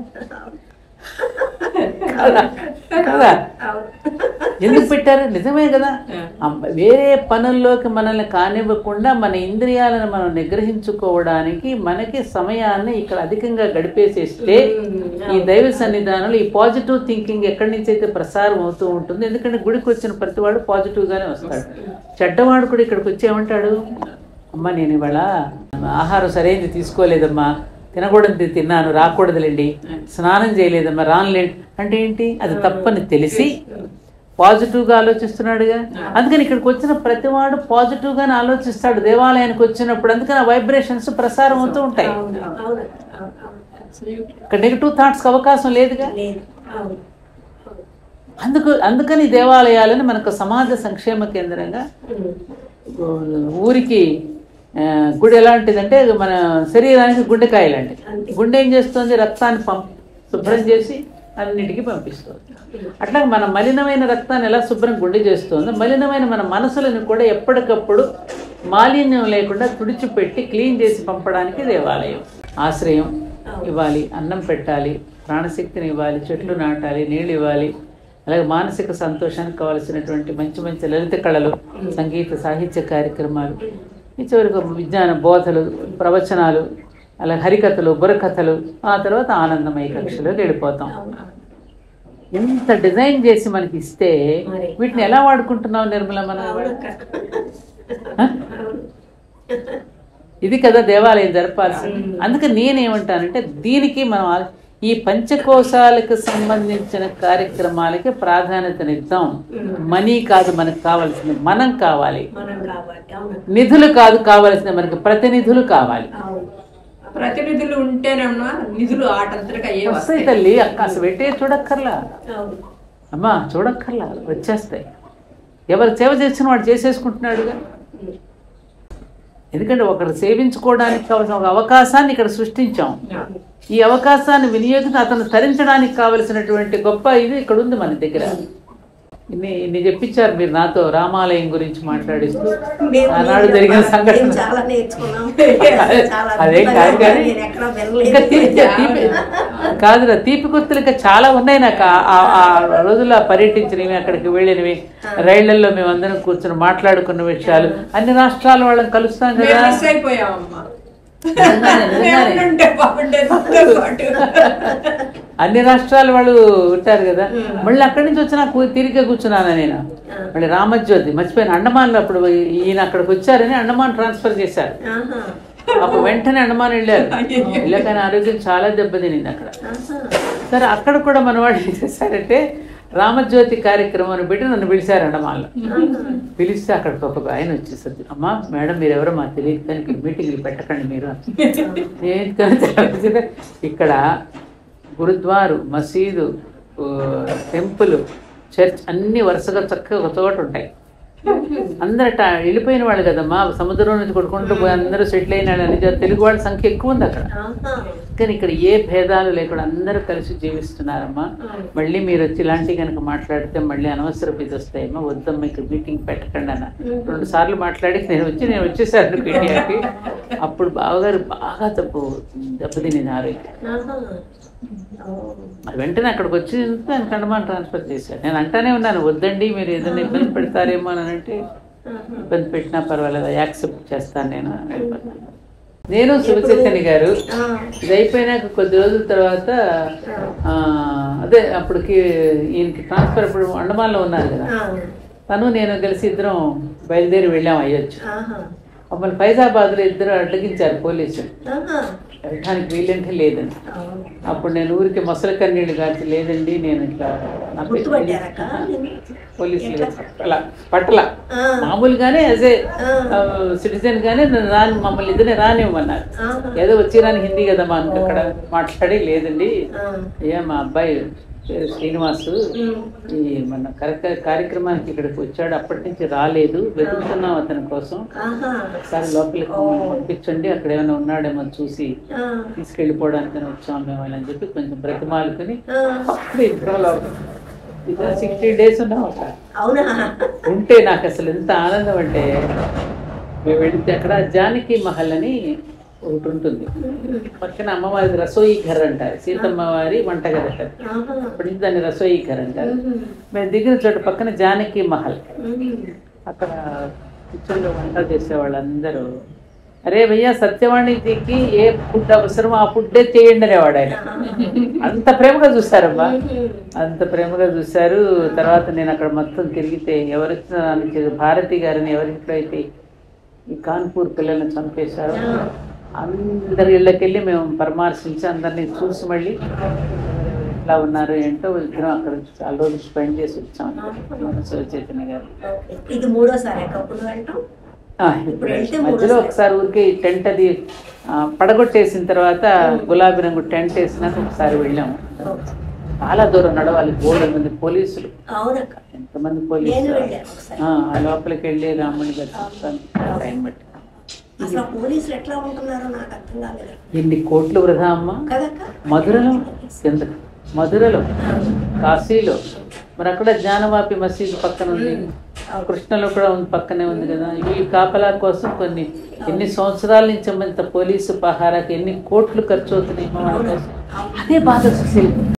S1: కదా కదా
S2: అవును
S1: ఎందుకు పెట్టారు నిజమే కదా అమ్మ- వేరే పనుల్లోకి మనల్ని కానివ్వకుండా మన ఇంద్రియాలను మనం నిగ్రహించుకోవడానికి మనకి సమయాన్ని ఇక్కడ అధికంగా గడిపేసేస్తే ఈ దైవ సన్నిధానంలో ఈ పాజిటివ్ థింకింగ్ ఎక్కడి నుంచి అయితే ప్రసారం అవుతూ ఉంటుంది ఎందుకంటే గుడికి వచ్చిన ప్రతివాడు పాజిటివ్ గానే వస్తాడు చెడ్డవాడు కూడా ఇక్కడికి వచ్చి ఏమంటాడు అమ్మ నేను ఇవాళ ఆహారం సరైనది తీసుకోలేదమ్మా తినకూడదు తిన్నాను రాకూడదులేండి స్నానం చేయలేదమ్మా రానులేండి అంటే ఏంటి అది తప్పని తెలిసి పాజిటివ్గా ఆలోచిస్తున్నాడుగా అందుకని ఇక్కడికి వచ్చిన ప్రతివాడు పాజిటివ్గానే ఆలోచిస్తాడు దేవాలయానికి వచ్చినప్పుడు అందుకని ఆ వైబ్రేషన్స్ ప్రసారం అవుతూ ఉంటాయి
S2: అవును అవును అవును అవును
S1: ఇక్కడ నెగిటివ్ థాట్స్కి అవకాశం లేదుగా
S2: లేదు అవును
S1: అందుకు అందుకని దేవాలయాలను మనకు సమాజ సంక్షేమ కేంద్రంగా ఊరికి ఆ, గుడి ఎలాంటిదంటే మన శరీరానికి గుండెకాయ లాంటిది గుండె ఏం చేస్తుంది రక్తాన్ని పంప్ శుభ్రం చేసి అన్నిటికీ పంపిస్తుంది అట్లా మన మలినమైన రక్తాన్ని ఎలా శుభ్రం గుండె చేస్తుందో మలినమైన మన మనసులను కూడా ఎప్పటికప్పుడు మాలిన్యం లేకుండా తుడిచిపెట్టి క్లీన్ చేసి పంపడానికి దేవాలయం ఆశ్రయం ఇవ్వాలి అన్నం పెట్టాలి ప్రాణశక్తిని ఇవ్వాలి చెట్లు నాటాలి నీళ్ళు ఇవ్వాలి అలాగే మానసిక సంతోషానికి కావలసినటువంటి మంచి మంచి లలిత కళలు సంగీత సాహిత్య కార్యక్రమాలు ఈ చివరికి విజ్ఞాన బోధలు ప్రవచనాలు అలాగే హరికథలు బుర్రకథలు ఆ తర్వాత ఆనందమయ కక్షలోకి వెళ్ళిపోతాం ఎంత డిజైన్ చేసి మనకి ఇస్తే
S2: మరి.
S1: వీటిని ఎలా వాడుకుంటున్నాం నిర్మల మనం
S2: అవునక్క
S1: హ? ఇది కదా దేవాలయం జరపాల్సింది అందుకే నేనేమంటానంటే దీనికి మనం ఆ- ఈ పంచకోశాలకు సంబంధించిన కార్యక్రమాలకి ప్రాధాన్యతనిద్దాం మనీ కాదు మనకు కావాల్సింది మనం కావాలి
S2: మనం కావాలి అవును
S1: నిధులు కాదు కావాల్సింది మనకి ప్రతినిధులు కావాలి
S2: అవును
S3: ప్రతినిధులు ఉంటేనమ్మా నిధులు ఆటంతరిగా ఏ
S1: వస్తాయి
S3: వస్తాయి
S1: తల్లి అక్క అసలు పెట్టే చూడక్కర్లా
S2: అవును
S1: అమ్మా చూడక్కర్లా వచ్చేస్తాయి ఎవరు సేవ చేసిన వాడు చేసేసుకుంటున్నాడుగా ఎందుకంటే ఒకరు సేవించుకోవడానికి కావాల్సిన ఒక అవకాశాన్ని ఇక్కడ సృష్టించాం ఈ అవకాశాన్ని వినియోగించి అతను తరించడానికి కావలసినటువంటి గొప్ప ఇది ఇక్కడ ఉంది మన దగ్గర ఇన్ని ఇన్ని చెప్పించారు మీరు నాతో రామాలయం గురించి మాట్లాడిస్తూ
S2: మేము
S1: ఆనాడు జరిగిన
S2: మేము
S1: సంఘటన
S2: చాలా నేర్చుకున్నాం చాలా
S1: అదేం కాదు
S2: అద్భుతంగా
S1: కానీ
S2: నేను ఎక్కడ
S1: ఇంకా
S2: వెళ్ళలేదు
S1: తీపి తీపి కాదురా తీపి గుర్తులు ఇంకా చాలా ఉన్నాయి నాకు ఆ- ఆ- ఆ రోజుల్లో పర్యటించినవి అక్కడికి వెళ్ళినవి రైళ్లలో మేము అందరం కూర్చొని మాట్లాడుకున్న విషయాలు అన్ని రాష్ట్రాల వాళ్ళని కలుస్తాం
S3: మేము
S1: కదా
S3: మిస్ అయిపోయామమ్మా
S1: నిజంగానే, నిజంగానే.
S3: మేము ఉంటే బాగుండేది మాతో పాటు
S1: అన్ని రాష్ట్రాల వాళ్ళు ఉంటారు కదా మళ్ళీ అక్కడి నుంచి వచ్చిన కూ- తిరిగే కూర్చున్నాను నేను మళ్ళీ రామజ్యోతి మర్చిపోయిన అండమాన్లో అప్పుడు ఈయన అక్కడికి వచ్చారని అండమాన్ ట్రాన్స్ఫర్ చేశారు
S2: ఆహా,
S1: అప్పుడు వెంటనే అండమాన్ వెళ్ళారు వెళ్ళకని ఆరోగ్యం చాలా దెబ్బతినింది అక్కడ
S2: ఆహా.
S1: సరే అక్కడ కూడా మన వాళ్ళు ఏం చేశారంటే రామజ్యోతి కార్యక్రమం అని పెట్టి నన్ను పిలిచారు అండమాన్లో పిలిస్తే అక్కడికి ఒక ఆయన వచ్చేసరికి అమ్మా మేడం మీరు ఎవరో మాకు తెలియదు కానీ ఇక్కడ మీటింగ్లు పెట్టకండి మీరు అని. నేను ఎందుకని తెలియదు. ఇక్కడ గురుద్వారు మసీదు ఊ, టెంపుల్ చర్చ్ అన్ని వరుసగా చక్కగా ఒక చోట ఉంటాయి అందరట వెళ్ళిపోయిన వాళ్ళు కదమ్మా సముద్రం నుంచి కొట్టుకుంటూ పోయి అందరూ సెటిల్ అయిన వాళ్ళు అని చెప్పి తెలుగు వాళ్ళ సంఖ్య ఎక్కువ ఉంది అక్కడ
S2: ఆహా.
S1: కానీ ఇక్కడ ఏ భేదాలు లేకుండా అందరూ కలిసి జీవిస్తున్నారమ్మా మళ్ళీ మీరు వచ్చి ఇలాంటివి కనుక మాట్లాడితే మళ్ళీ అనవసరపు ఇది వస్తాయమ్మా వద్దమ్మా ఇక్కడ మీటింగ్ పెట్టకండి అన్న రెండు సార్లు మాట్లాడి నేను వచ్చి నేను వచ్చేసాను ఇండియాకి అప్పుడు బావగారు బాగా తప్పు దెబ్బతిని ఆరోగ్యం
S2: ఆహా. ఓ.
S1: మరి వెంటనే అక్కడికి వచ్చి ఆయన కండమాన్ ట్రాన్స్ఫర్ చేశారు నేను అంటానే ఉన్నాను వద్దండి మీరు ఏదైనా ఇబ్బంది పెడతారేమో అని అంటే
S2: ఆహా.
S1: ఇబ్బంది పెట్టినా పర్వాలేదు యాక్సెప్ట్ చేస్తాను నేను అని వెళ్ళిపోతాను. నేను శివచైతన్య గారు
S2: ఆ.
S1: ఇది అయిపోయినాక కొద్ది రోజుల తర్వాత ఆ, అదే అప్పటికి ఈయనకి ట్రాన్స్ఫర్ అప్పుడు అండమాన్లో ఉన్నారు కదా
S2: ఆ.
S1: తను నేను కలిసి ఇద్దరం బయలుదేరి వెళ్ళాం అయ్యొచ్చు
S2: ఆహా.
S1: మమ్మల్ని ఫైజాబాద్లో ఇద్దరు అడ్డగించారు పోలీసులు
S2: ఆహా.
S1: వెళ్ళడానికి వీలంటే లేదని
S2: అవును.
S1: అప్పుడు నేను ఊరికి మొసలి కన్నీళ్ళు కాచి లేదండి నేను ఇట్లా నా పేరు
S2: గుర్తుపట్టారక్క
S1: పోలీసులు అలా పట్టల
S2: ఆ.
S1: మామూలుగానే యాజ్ ఏ
S2: ఆ.
S1: సిటిజన్ గానే నన్ను రాని మమ్మల్ని ఇద్దరిని రానివ్వమన్నారు
S2: ఆహా.
S1: ఏదో వచ్చి రాని హిందీ కదా మనకు అక్కడ మాట్లాడి లేదండి
S2: ఆ.
S1: అయ్యా మా అబ్బాయి పేరు శ్రీనివాసు ఈ మన కరెక్ట్ కార్యక్రమానికి ఇక్కడికి వచ్చాడు అప్పటి నుంచి రాలేదు వెతుకుతున్నాం అతని కోసం
S2: ఆహా
S1: ఒకసారి లోపలికి మమ్మల్ని పంపించండి అక్కడ ఏమైనా ఉన్నాడేమో చూసి
S2: ఆ,
S1: తీసుకెళ్ళిపోవడానికి వచ్చాం మేము అని చెప్పి కొంచెం బ్రతిమాలుకుని
S2: ఆ.
S1: అప్పుడు ఇద్దరం లోపల సిక్స్టీ డేస్ ఉన్నాం అక్కడ
S2: అవునా
S1: ఉంటే నాకు అసలు ఎంత ఆనందం అంటే మేము వెళితే అక్కడ జానకి మహల్ అని ఒకటి ఉంటుంది పక్కన అమ్మవారి రసోయి ఘర్ అంటారు సీతమ్మ వారి వంటగది అంటారు
S2: ఆహా.
S1: అప్పటి నుంచి దాన్ని రసోయి ఘర్ అంటారు
S2: ఉమ్,
S1: మేము దిగిన చోట పక్కన జానకి మహల్
S2: ఉమ్.
S1: అక్కడ కిచెన్లో వంట చేసే వాళ్ళందరూ అరే భయ్యా సత్యవాణిజీకి ఏ ఫుడ్ అవసరం ఆ ఫుడ్డే చేయండి అనేవాడు ఆయన అంత ప్రేమగా చూస్తారమ్మా అంత ప్రేమగా చూశారు తర్వాత నేను అక్కడ మొత్తం తిరిగితే ఎవరిచ్చినా నన్ను భారతి గారిని ఎవరింట్లో అయితే ఈ కాన్పూర్ పిల్లల్ని చంపేశారు అందరి ఇళ్ళకెళ్ళి మేము పరామర్శించి అందరినీ చూసి మళ్ళీ ఎట్లా ఉన్నారు ఏంటో ఇద్దరం అక్కడ చాలా రోజులు స్పెండ్ చేసి వచ్చాం మనసు చైతన్య గారు
S2: ఓకే. ఇది మూడోసారి కప్పుడు వెళ్ళటం
S1: ఆ, ఇప్పుడు
S2: వెళ్తే
S1: మధ్యలో
S2: మూడోసారి.
S1: ఒకసారి ఊరికే ఈ టెంట్ అది ఆ, పడగొట్టేసిన తర్వాత గులాబీ రంగు టెంట్ వేసినాక ఒకసారి వెళ్ళాము చాలా దూరం నడవాలి బోర్డు మంది పోలీసులు
S2: అవునక్క
S1: ఎంతమంది
S2: నేను
S1: పోలీసులు
S2: వెళ్ళాను ఒకసారి
S1: ఆ, ఆ లోపలికి వెళ్ళి రాముని దర్శిస్తాను టైం బట్టి
S2: అసలు ఆ పోలీసులు ఎట్లా ఉంటున్నారో నాకు అర్థం కాలేదు
S1: ఎన్ని కోట్లు వృధా అమ్మ
S2: కదక్క
S1: మధురలో ఎందుకు మధురలో కాశీలో మరి అక్కడ జ్ఞానవాపి మసీదు పక్కన ఉంది కృష్ణలో కూడా ఉంది పక్కనే ఉంది కదా ఈ కాపలా కోసం కొన్ని ఎన్ని సంవత్సరాల నుంచి ఇంత పోలీసు పహారాకి ఎన్ని కోట్లు ఖర్చు అవుతున్నాయి వాళ్ళ కోసం. అదే బాధ సుశీల్